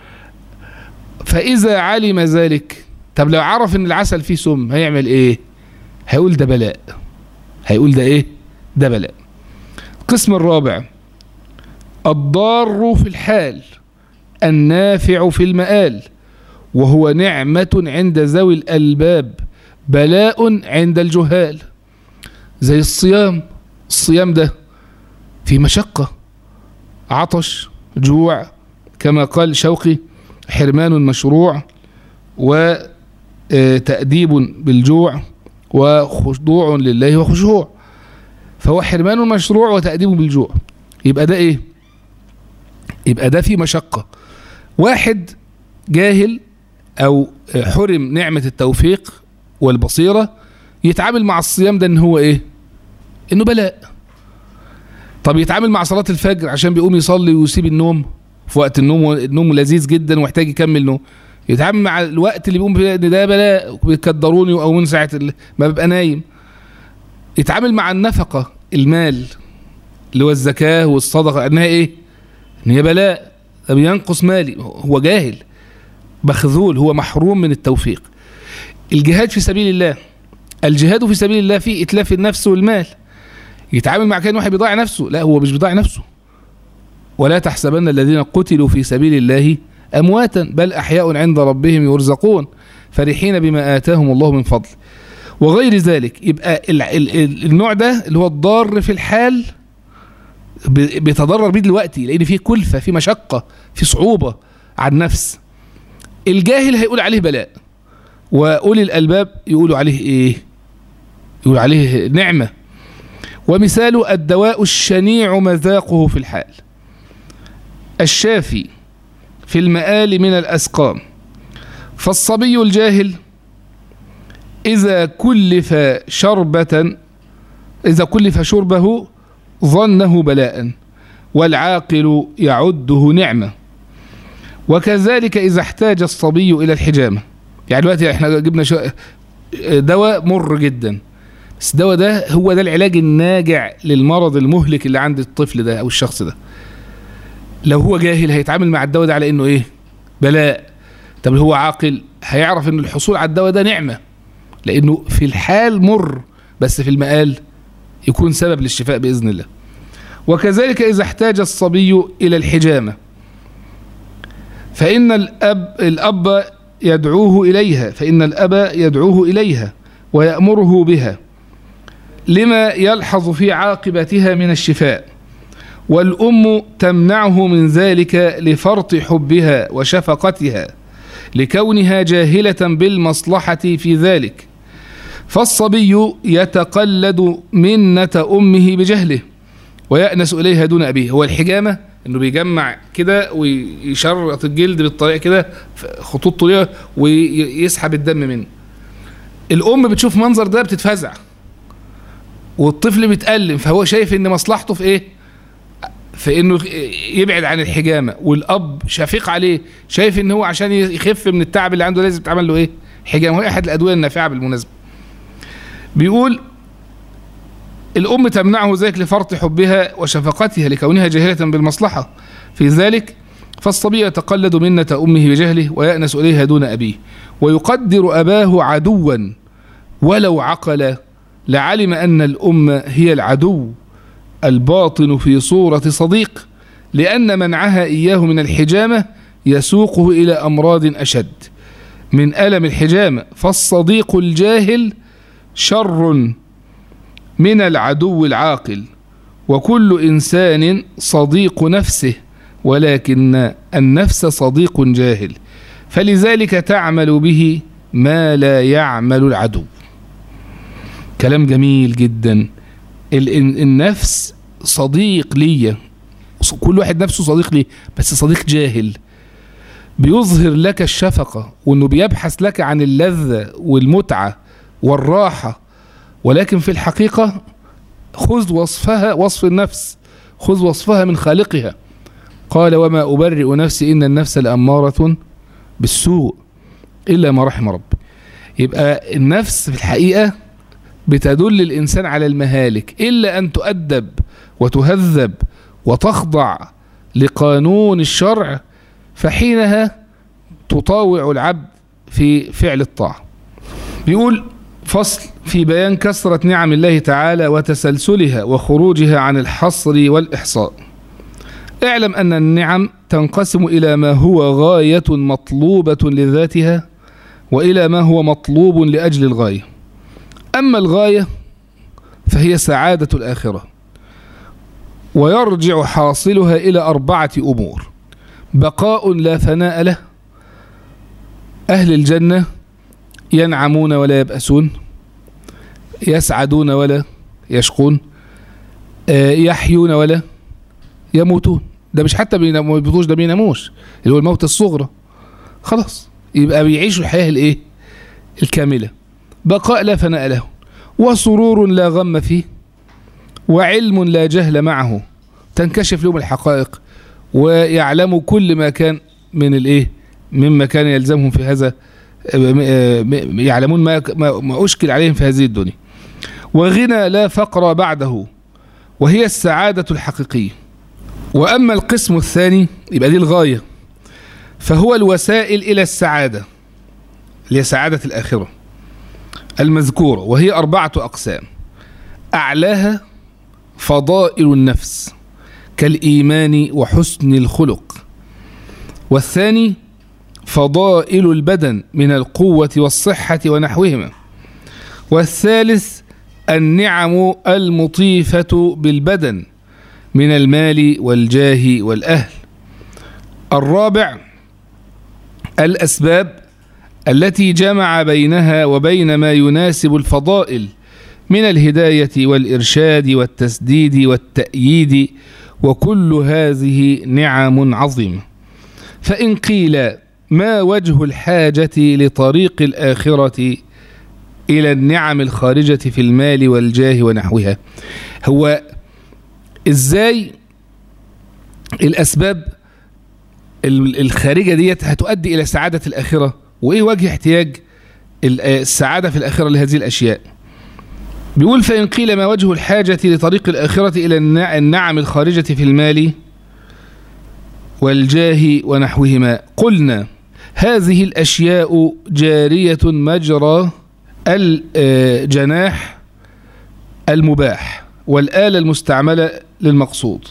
فاذا علم ذلك طب لو عرف ان العسل فيه سم هيعمل ايه هيقول ده بلاء هيقول ده ايه ده بلاء القسم الرابع الضار في الحال النافع في المآل وهو نعمة عند ذوي الألباب بلاء عند الجهال زي الصيام الصيام ده في مشقة عطش جوع كما قال شوقي حرمان مشروع وتأديب بالجوع وخضوع لله وخشوع فهو حرمان مشروع وتأديب بالجوع يبقى ده ايه يبقى ده في مشقة واحد جاهل او حرم نعمة التوفيق والبصيرة يتعامل مع الصيام ده ان هو ايه انه بلاء طب يتعامل مع صلاة الفجر عشان بيقوم يصلي ويسيب النوم في وقت النوم النوم لذيذ جدا ومحتاج يكمل نوم يتعامل مع الوقت اللي بيقوم فيه ان ده بلاء بيكدروني او من ساعه ال- ما ببقى نايم يتعامل مع النفقه المال اللي هو الزكاه والصدقه انها ايه؟ ان هي بلاء طب ينقص مالي هو جاهل مخذول هو محروم من التوفيق الجهاد في سبيل الله الجهاد في سبيل الله فيه اتلاف النفس والمال يتعامل مع كان واحد بيضيع نفسه لا هو مش بيضيع نفسه ولا تحسبن الذين قتلوا في سبيل الله أمواتا بل أحياء عند ربهم يرزقون فرحين بما آتاهم الله من فضل وغير ذلك يبقى ال ال ال النوع ده اللي هو الضار في الحال ب- بيتضرر بيه دلوقتي لأن فيه كلفة فيه مشقة فيه صعوبة على النفس الجاهل هيقول عليه بلاء وأولي الألباب يقولوا عليه إيه يقول عليه نعمة ومثال الدواء الشنيع مذاقه في الحال الشافي في المآل من الأسقام فالصبي الجاهل إذا كلف شربة إذا كلف شربه ظنه بلاء والعاقل يعده نعمة وكذلك إذا احتاج الصبي إلى الحجامة يعني دلوقتي احنا جبنا شو- دواء مر جدا بس الدواء ده هو ده العلاج الناجع للمرض المهلك اللي عند الطفل ده او الشخص ده لو هو جاهل هيتعامل مع الدواء ده على انه ايه بلاء طب هو عاقل هيعرف ان الحصول على الدواء ده نعمة لانه في الحال مر بس في المآل يكون سبب للشفاء بإذن الله وكذلك إذا احتاج الصبي إلى الحجامة فإن الأب الأب يدعوه إليها فإن الأب يدعوه إليها ويأمره بها لما يلحظ في عاقبتها من الشفاء والأم تمنعه من ذلك لفرط حبها وشفقتها لكونها جاهلة بالمصلحة في ذلك فالصبي يتقلد منة أمه بجهله ويأنس إليها دون أبيه هو الحجامة إنه بيجمع كده ويشرط الجلد بالطريقة كده خطوط طويلة ويسحب الدم منه الأم بتشوف منظر ده بتتفزع والطفل بيتألم فهو شايف إن مصلحته في إيه؟ في إنه يبعد عن الحجامة والأب شفيق عليه شايف إن هو عشان يخف من التعب اللي عنده لازم تعمل له إيه؟ حجامة وهي أحد الأدوية النافعة بالمناسبة بيقول الأم تمنعه ذلك لفرط حبها وشفقتها لكونها جاهلة بالمصلحة في ذلك فالصبي يتقلد منة أمه بجهله ويأنس إليها دون أبيه ويقدر أباه عدوا ولو عقل لعلم أن الأم هي العدو الباطن في صورة صديق لأن منعها إياه من الحجامة يسوقه إلى أمراض أشد من ألم الحجامة فالصديق الجاهل شر من العدو العاقل وكل إنسان صديق نفسه ولكن النفس صديق جاهل فلذلك تعمل به ما لا يعمل العدو كلام جميل جدا النفس صديق ليا كل واحد نفسه صديق ليه بس صديق جاهل بيظهر لك الشفقة وانه بيبحث لك عن اللذة والمتعة والراحة ولكن في الحقيقة خذ وصفها وصف النفس خذ وصفها من خالقها قال وما أبرئ نفسي إن النفس لأمارة بالسوء إلا ما رحم ربي يبقى النفس في الحقيقة بتدل الإنسان على المهالك إلا أن تؤدب وتهذب وتخضع لقانون الشرع فحينها تطاوع العبد في فعل الطاعة بيقول فصل في بيان كثرة نعم الله تعالى وتسلسلها وخروجها عن الحصر والإحصاء اعلم أن النعم تنقسم إلى ما هو غاية مطلوبة لذاتها وإلى ما هو مطلوب لأجل الغاية أما الغاية فهي سعادة الآخرة ويرجع حاصلها إلى أربعة أمور بقاء لا فناء له أهل الجنة ينعمون ولا يبأسون يسعدون ولا يشقون يحيون ولا يموتون ده مش حتى ما بيموتوش ده بيناموش اللي هو الموت الصغرى خلاص يبقى بيعيشوا الحياة الايه الكاملة بقاء لا فناء له وسرور لا غم فيه وعلم لا جهل معه تنكشف لهم الحقائق ويعلموا كل ما كان من الايه مما كان يلزمهم في هذا يعلمون ما ما أشكل عليهم في هذه الدنيا وغنى لا فقر بعده وهي السعادة الحقيقية وأما القسم الثاني يبقى دي الغاية فهو الوسائل إلى السعادة اللي هي سعادة الآخرة المذكورة وهي أربعة أقسام أعلاها فضائل النفس كالإيمان وحسن الخلق والثاني فضائل البدن من القوة والصحة ونحوهما والثالث النعم المطيفة بالبدن من المال والجاه والأهل الرابع الأسباب التي جمع بينها وبين ما يناسب الفضائل من الهداية والإرشاد والتسديد والتأييد وكل هذه نعم عظيمة فإن قيل ما وجه الحاجة لطريق الآخرة إلى النعم الخارجة في المال والجاه ونحوها هو إزاي الأسباب الخارجة ديت هتؤدي إلى سعادة الآخرة وإيه وجه احتياج السعادة في الآخرة لهذه الأشياء بيقول فإن قيل ما وجه الحاجة لطريق الآخرة إلى النعم الخارجة في المال والجاه ونحوهما قلنا هذه الأشياء جارية مجرى الجناح المباح والآلة المستعملة للمقصود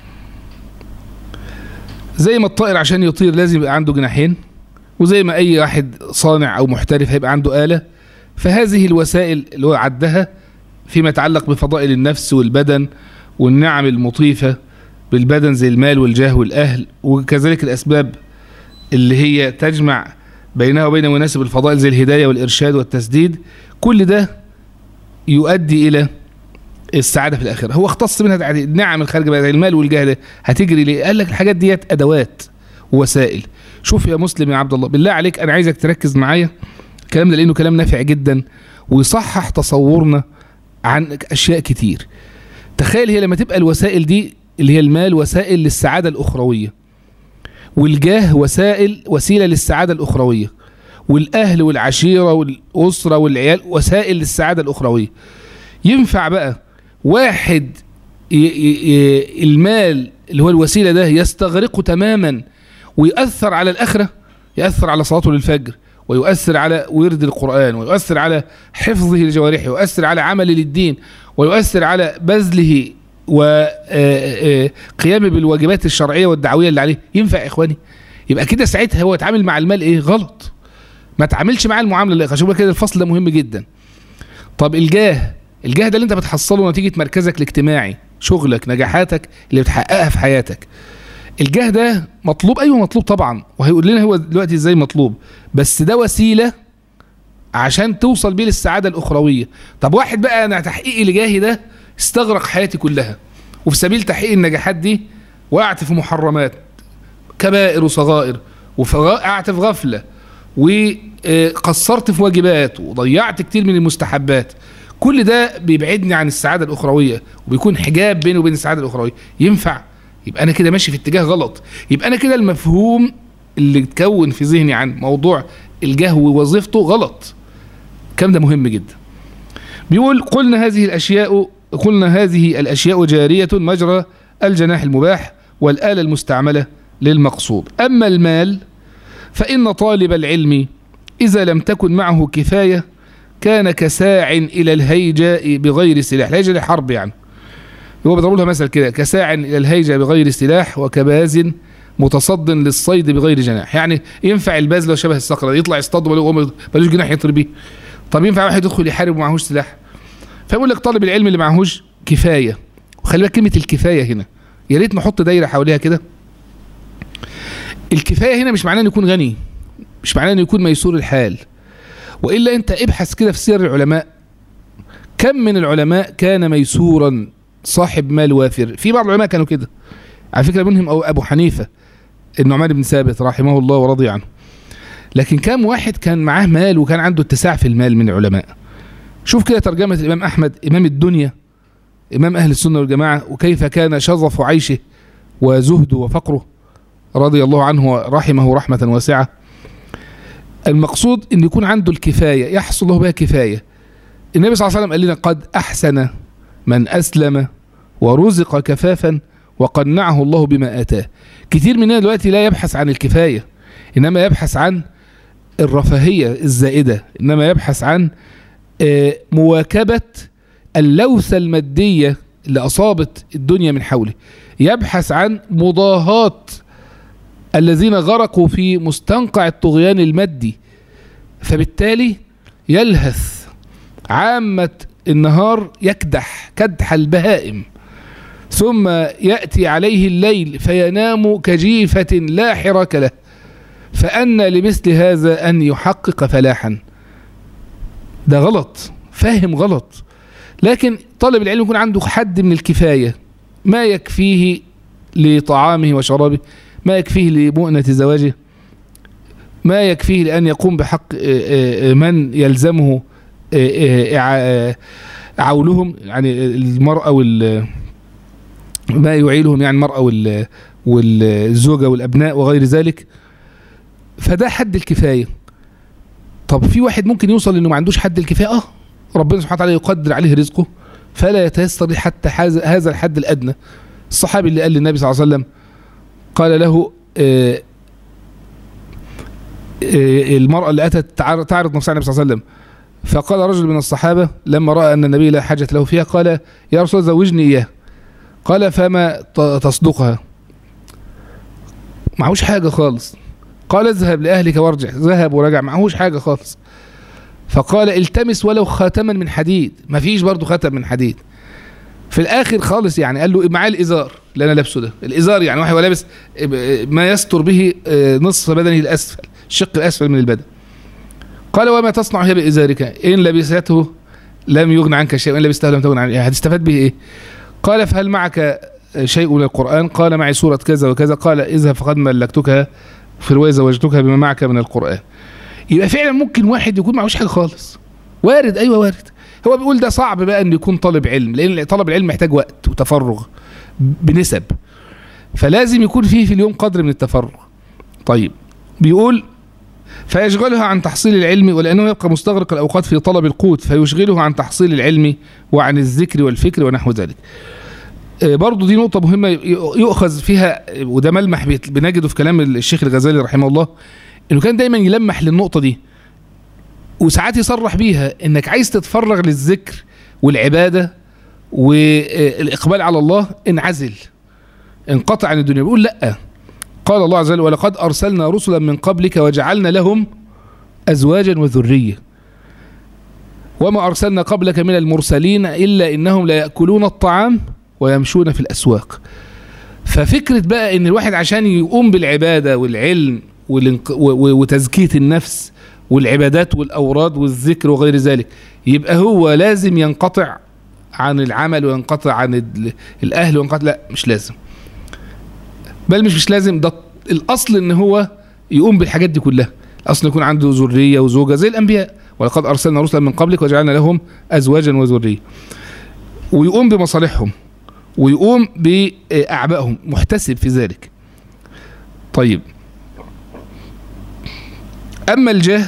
زي ما الطائر عشان يطير لازم يبقى عنده جناحين وزي ما أي واحد صانع أو محترف هيبقى عنده آلة فهذه الوسائل اللي هو عدها فيما يتعلق بفضائل النفس والبدن والنعم المطيفة بالبدن زي المال والجاه والأهل وكذلك الأسباب اللي هي تجمع بينها وبين مناسب الفضائل زي الهداية والإرشاد والتسديد كل ده يؤدي إلى السعادة في الآخرة هو اختص منها النعم الخارجة زي المال والجاه ده هتجري ليه قال لك الحاجات ديت أدوات ووسائل شوف يا مسلم يا عبد الله بالله عليك أنا عايزك تركز معايا الكلام ده لأنه كلام نافع جدا ويصحح تصورنا عن أشياء كتير تخيل هي لما تبقى الوسائل دي اللي هي المال وسائل للسعادة الأخروية والجاه وسائل وسيلة للسعادة الأخروية والأهل والعشيرة والأسرة والعيال وسائل للسعادة الأخروية ينفع بقى واحد ي ي المال اللي هو الوسيلة ده يستغرقه تماما ويأثر على الآخرة يأثر على صلاته للفجر ويؤثر على ورد القرآن ويؤثر على حفظه لجوارحه ويؤثر على عمله للدين ويؤثر على بذله وقيامه بالواجبات الشرعية والدعوية اللي عليه ينفع يا إخواني يبقى كده ساعتها هو يتعامل مع المال إيه غلط ما تعاملش معاه المعاملة اللي عشان كده الفصل ده مهم جدا طب الجاه الجاه ده اللي انت بتحصله نتيجة مركزك الاجتماعي شغلك نجاحاتك اللي بتحققها في حياتك الجاه ده مطلوب ايوه مطلوب طبعا وهيقول لنا هو دلوقتي ازاي مطلوب بس ده وسيله عشان توصل بيه للسعاده الاخرويه طب واحد بقى انا تحقيقي لجاهي ده استغرق حياتي كلها وفي سبيل تحقيق النجاحات دي وقعت في محرمات كبائر وصغائر وقعت في غفله وقصرت في واجبات وضيعت كتير من المستحبات كل ده بيبعدني عن السعاده الاخرويه وبيكون حجاب بيني وبين السعاده الاخرويه ينفع يبقى انا كده ماشي في اتجاه غلط يبقى انا كده المفهوم اللي اتكون في ذهني عن موضوع الجهو ووظيفته غلط الكلام ده مهم جدا بيقول قلنا هذه الاشياء قلنا هذه الاشياء جاريه مجرى الجناح المباح والاله المستعمله للمقصود اما المال فان طالب العلم اذا لم تكن معه كفايه كان كساع الى الهيجاء بغير سلاح الهيجاء دي حرب يعني هو بيضربوا لها مثل كده كساع الى الهيجة بغير سلاح وكباز متصد للصيد بغير جناح يعني ينفع الباز لو شبه الصقر يطلع يصطاد ولا ملوش جناح يطير بيه طب ينفع واحد يدخل يحارب ومعهوش سلاح فيقول لك طالب العلم اللي معهوش كفايه وخلي بالك كلمه الكفايه هنا يا ريت نحط دايره حواليها كده الكفايه هنا مش معناه انه يكون غني مش معناه انه يكون ميسور الحال والا انت ابحث كده في سير العلماء كم من العلماء كان ميسورا صاحب مال وافر في بعض العلماء كانوا كده على فكره منهم أو ابو حنيفه النعمان بن ثابت رحمه الله ورضي عنه لكن كم واحد كان معاه مال وكان عنده اتساع في المال من العلماء شوف كده ترجمة الإمام أحمد إمام الدنيا إمام أهل السنة والجماعة وكيف كان شظف عيشه وزهده وفقره رضي الله عنه ورحمه رحمة واسعة المقصود أن يكون عنده الكفاية يحصل له بها كفاية النبي صلى الله عليه وسلم قال لنا قد أحسن من أسلم ورزق كفافا وقنعه الله بما آتاه كتير مننا دلوقتي لا يبحث عن الكفاية إنما يبحث عن الرفاهية الزائدة إنما يبحث عن مواكبة اللوثة المادية اللي أصابت الدنيا من حوله يبحث عن مضاهاة الذين غرقوا في مستنقع الطغيان المادي فبالتالي يلهث عامة النهار يكدح كدح البهائم ثم يأتي عليه الليل فينام كجيفة لا حراك له فأن لمثل هذا أن يحقق فلاحا ده غلط فاهم غلط لكن طالب العلم يكون عنده حد من الكفاية ما يكفيه لطعامه وشرابه ما يكفيه لمؤنة زواجه ما يكفيه لأن يقوم بحق من يلزمه عولهم يعني المرأة وال ما يعيلهم يعني المرأة وال والزوجة والأبناء وغير ذلك فده حد الكفاية طب في واحد ممكن يوصل انه ما عندوش حد الكفاية اه ربنا سبحانه وتعالى يقدر عليه رزقه فلا يتيسر حتى هذا الحد الأدنى الصحابي اللي قال للنبي صلى الله عليه وسلم قال له آآ آآ المرأة اللي أتت تعرض نفسها على النبي صلى الله عليه وسلم فقال رجل من الصحابة لما رأى أن النبي لا حاجة له فيها قال يا رسول الله زوجني إياه قال فما تصدقها معهوش حاجة خالص قال اذهب لأهلك وارجع ذهب ورجع معهوش حاجة خالص فقال التمس ولو خاتما من حديد ما فيش برضه خاتم من حديد في الاخر خالص يعني قال له معاه الازار اللي انا لابسه ده الازار يعني واحد لابس ما يستر به نصف بدنه الاسفل الشق الاسفل من البدن قال وما تصنع هي بازارك ان لبسته لم يغن عنك شيء وان لبسته لم تغن عنك هتستفاد به ايه قال فهل معك شيء من القران قال معي سوره كذا وكذا قال اذهب فقد ملكتك في روايه زوجتك بما معك من القران يبقى فعلا ممكن واحد يكون معهوش حاجه خالص وارد ايوه وارد هو بيقول ده صعب بقى ان يكون طالب علم لان طالب العلم محتاج وقت وتفرغ بنسب فلازم يكون فيه في اليوم قدر من التفرغ طيب بيقول فيشغلها عن تحصيل العلم ولانه يبقى مستغرق الاوقات في طلب القوت فيشغله عن تحصيل العلم وعن الذكر والفكر ونحو ذلك برضو دي نقطة مهمة يؤخذ فيها وده ملمح بنجده في كلام الشيخ الغزالي رحمه الله انه كان دايما يلمح للنقطة دي وساعات يصرح بيها انك عايز تتفرغ للذكر والعبادة والاقبال على الله انعزل انقطع عن الدنيا بيقول لا قال الله عز وجل ولقد ارسلنا رسلا من قبلك وجعلنا لهم ازواجا وذريه وما ارسلنا قبلك من المرسلين الا انهم لا ياكلون الطعام ويمشون في الاسواق ففكره بقى ان الواحد عشان يقوم بالعباده والعلم وتزكيه النفس والعبادات والأوراد والذكر وغير ذلك يبقى هو لازم ينقطع عن العمل وينقطع عن الأهل وينقطع لا مش لازم بل مش مش لازم ده الأصل إن هو يقوم بالحاجات دي كلها الأصل يكون عنده ذرية وزوجة زي الأنبياء ولقد أرسلنا رسلا من قبلك وجعلنا لهم أزواجا وذرية ويقوم بمصالحهم ويقوم بأعبائهم محتسب في ذلك طيب أما الجاه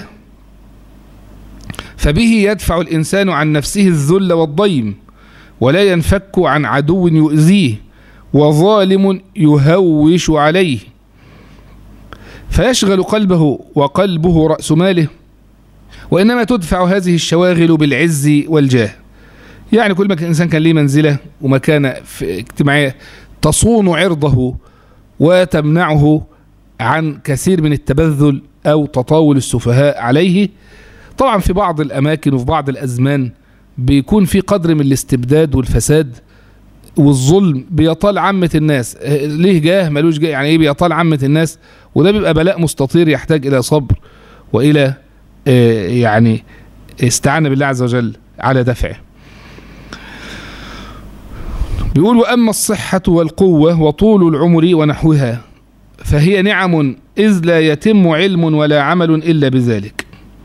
فبه يدفع الإنسان عن نفسه الذل والضيم ولا ينفك عن عدو يؤذيه وظالم يهوش عليه فيشغل قلبه وقلبه رأس ماله وإنما تدفع هذه الشواغل بالعز والجاه يعني كل ما الإنسان كان ليه منزلة ومكانة في اجتماعية تصون عرضه وتمنعه عن كثير من التبذل أو تطاول السفهاء عليه طبعا في بعض الأماكن وفي بعض الأزمان بيكون في قدر من الاستبداد والفساد والظلم بيطال عامة الناس ليه جاه ملوش جاه يعني ايه بيطال عامة الناس وده بيبقى بلاء مستطير يحتاج إلى صبر وإلى آه يعني استعانة بالله عز وجل على دفعه بيقول وأما الصحة والقوة وطول العمر ونحوها فهي نعم إذ لا يتم علم ولا عمل إلا بذلك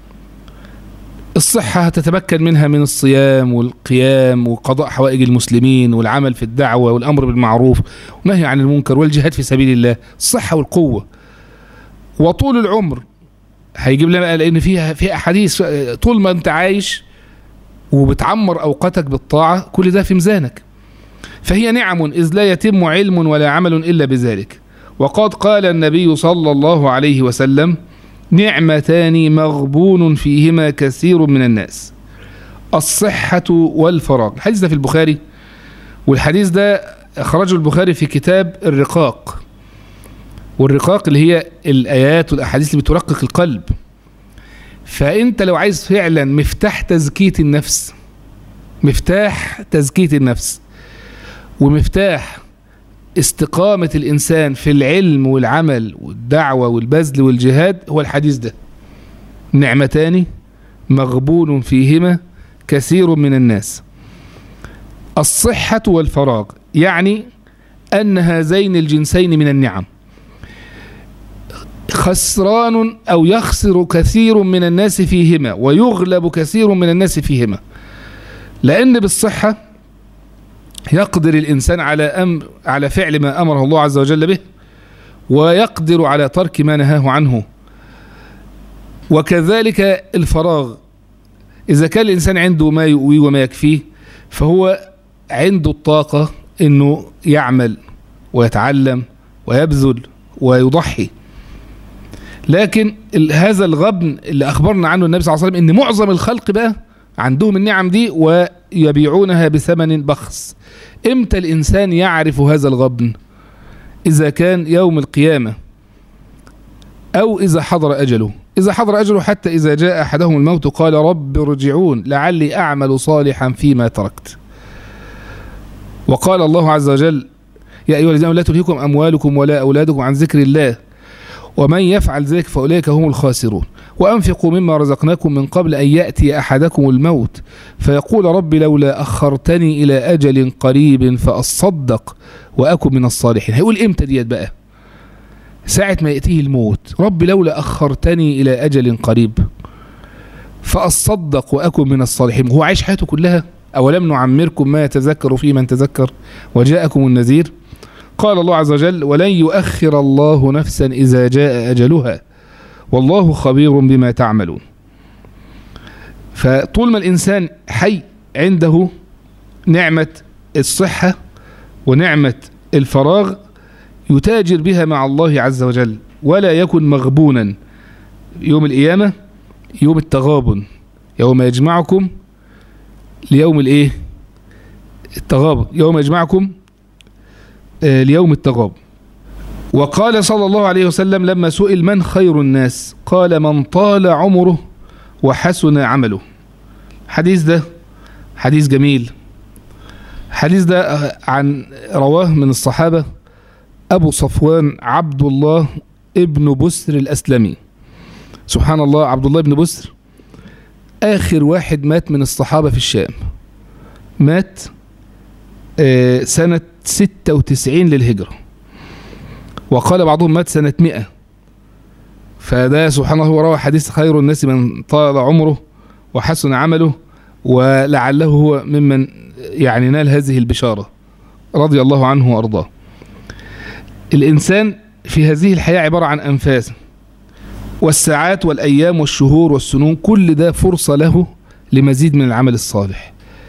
الصحة تتمكن منها من الصيام والقيام وقضاء حوائج المسلمين والعمل في الدعوة والأمر بالمعروف والنهي عن المنكر والجهاد في سبيل الله الصحة والقوة وطول العمر هيجيب لنا بقى لأن فيها في أحاديث طول ما أنت عايش وبتعمر أوقاتك بالطاعة كل ده في ميزانك فهي نعم إذ لا يتم علم ولا عمل إلا بذلك وقد قال النبي صلى الله عليه وسلم نعمتان مغبون فيهما كثير من الناس الصحة والفراغ الحديث ده في البخاري والحديث ده أخرجه البخاري في كتاب الرقاق والرقاق اللي هي الآيات والأحاديث اللي بترقق القلب فأنت لو عايز فعلا مفتاح تزكية النفس مفتاح تزكية النفس ومفتاح استقامة الإنسان في العلم والعمل والدعوة والبذل والجهاد هو الحديث ده نعمتان مغبون فيهما كثير من الناس الصحة والفراغ يعني أن هذين الجنسين من النعم خسران أو يخسر كثير من الناس فيهما ويغلب كثير من الناس فيهما لأن بالصحة يقدر الإنسان على أمر على فعل ما أمره الله عز وجل به ويقدر على ترك ما نهاه عنه وكذلك الفراغ إذا كان الإنسان عنده ما يؤويه وما يكفيه فهو عنده الطاقة أنه يعمل ويتعلم ويبذل ويضحي لكن هذا الغبن اللي أخبرنا عنه النبي صلى الله عليه وسلم أن معظم الخلق بقى عندهم النعم دي ويبيعونها بثمن بخس امتى الإنسان يعرف هذا الغبن إذا كان يوم القيامة أو إذا حضر أجله إذا حضر أجله حتى إذا جاء أحدهم الموت قال رب ارجعون لعلي أعمل صالحا فيما تركت وقال الله عز وجل يا أيها الذين لا تلهكم أموالكم ولا أولادكم عن ذكر الله ومن يفعل ذلك فأولئك هم الخاسرون وأنفقوا مما رزقناكم من قبل أن يأتي أحدكم الموت فيقول رب لولا أخرتني إلى أجل قريب فأصدق وأكن من الصالحين هيقول إمتى ديت بقى ساعة ما يأتيه الموت رب لولا أخرتني إلى أجل قريب فأصدق وأكن من الصالحين هو عايش حياته كلها أولم نعمركم ما يتذكر فيه من تذكر وجاءكم النذير قال الله عز وجل ولن يؤخر الله نفسا إذا جاء أجلها والله خبير بما تعملون فطول ما الإنسان حي عنده نعمة الصحة ونعمة الفراغ يتاجر بها مع الله عز وجل ولا يكن مغبونا يوم القيامة يوم التغابن يوم يجمعكم ليوم الايه التغابن يوم يجمعكم آه ليوم التغابن وقال صلى الله عليه وسلم لما سئل من خير الناس قال من طال عمره وحسن عمله حديث ده حديث جميل حديث ده عن رواه من الصحابة أبو صفوان عبد الله ابن بسر الأسلمي سبحان الله عبد الله بن بسر آخر واحد مات من الصحابة في الشام مات آه سنة 96 للهجرة وقال بعضهم مات سنة 100 فده سبحان الله هو روى حديث خير الناس من طال عمره وحسن عمله ولعله هو ممن يعني نال هذه البشارة رضي الله عنه وأرضاه الإنسان في هذه الحياة عبارة عن أنفاس والساعات والأيام والشهور والسنون كل ده فرصة له لمزيد من العمل الصالح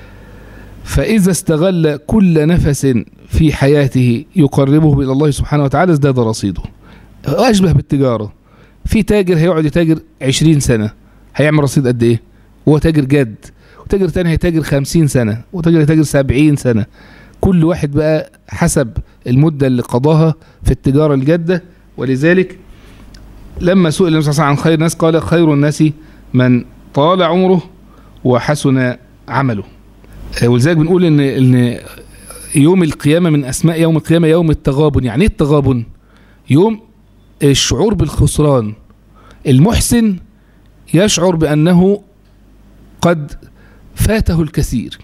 فإذا استغل كل نفس في حياته يقربه إلى الله سبحانه وتعالى ازداد رصيده أشبه بالتجارة في تاجر هيقعد يتاجر عشرين سنة هيعمل رصيد قد إيه هو تاجر جد وتاجر تاني هيتاجر خمسين سنة وتاجر هيتاجر سبعين سنة كل واحد بقى حسب المدة اللي قضاها في التجارة الجادة ولذلك لما سئل النبي صلى الله عليه وسلم عن خير الناس قال خير الناس من طال عمره وحسن عمله ولذلك بنقول ان ان يوم القيامه من اسماء يوم القيامه يوم التغابن يعني ايه التغابن يوم الشعور بالخسران المحسن يشعر بانه قد فاته الكثير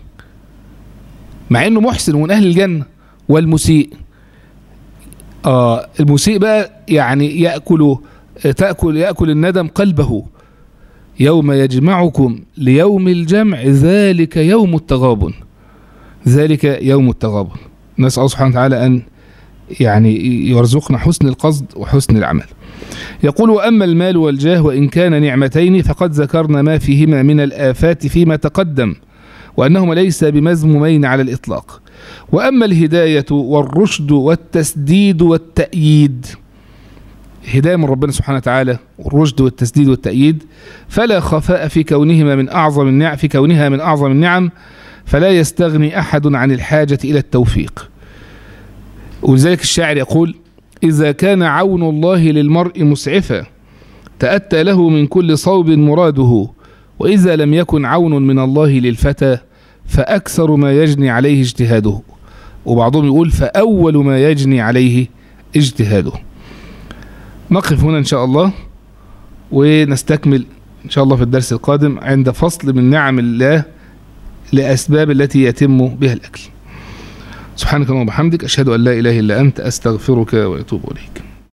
مع انه محسن ومن اهل الجنه والمسيء آه المسيء بقى يعني ياكل تاكل ياكل الندم قلبه يوم يجمعكم ليوم الجمع ذلك يوم التغابن ذلك يوم التغابن نسأل الله سبحانه وتعالى أن يعني يرزقنا حسن القصد وحسن العمل يقول وأما المال والجاه وإن كان نعمتين فقد ذكرنا ما فيهما من الآفات فيما تقدم وأنهما ليس بمذمومين على الإطلاق وأما الهداية والرشد والتسديد والتأييد هداية من ربنا سبحانه وتعالى والرشد والتسديد والتأييد فلا خفاء في كونهما من أعظم النعم في كونها من أعظم النعم فلا يستغني أحد عن الحاجة إلى التوفيق ولذلك الشاعر يقول إذا كان عون الله للمرء مسعفا تأتى له من كل صوب مراده وإذا لم يكن عون من الله للفتى فأكثر ما يجني عليه اجتهاده وبعضهم يقول فأول ما يجني عليه اجتهاده نقف هنا إن شاء الله ونستكمل إن شاء الله في الدرس القادم عند فصل من نعم الله لأسباب التي يتم بها الأكل سبحانك اللهم وبحمدك أشهد أن لا إله إلا أنت أستغفرك وأتوب إليك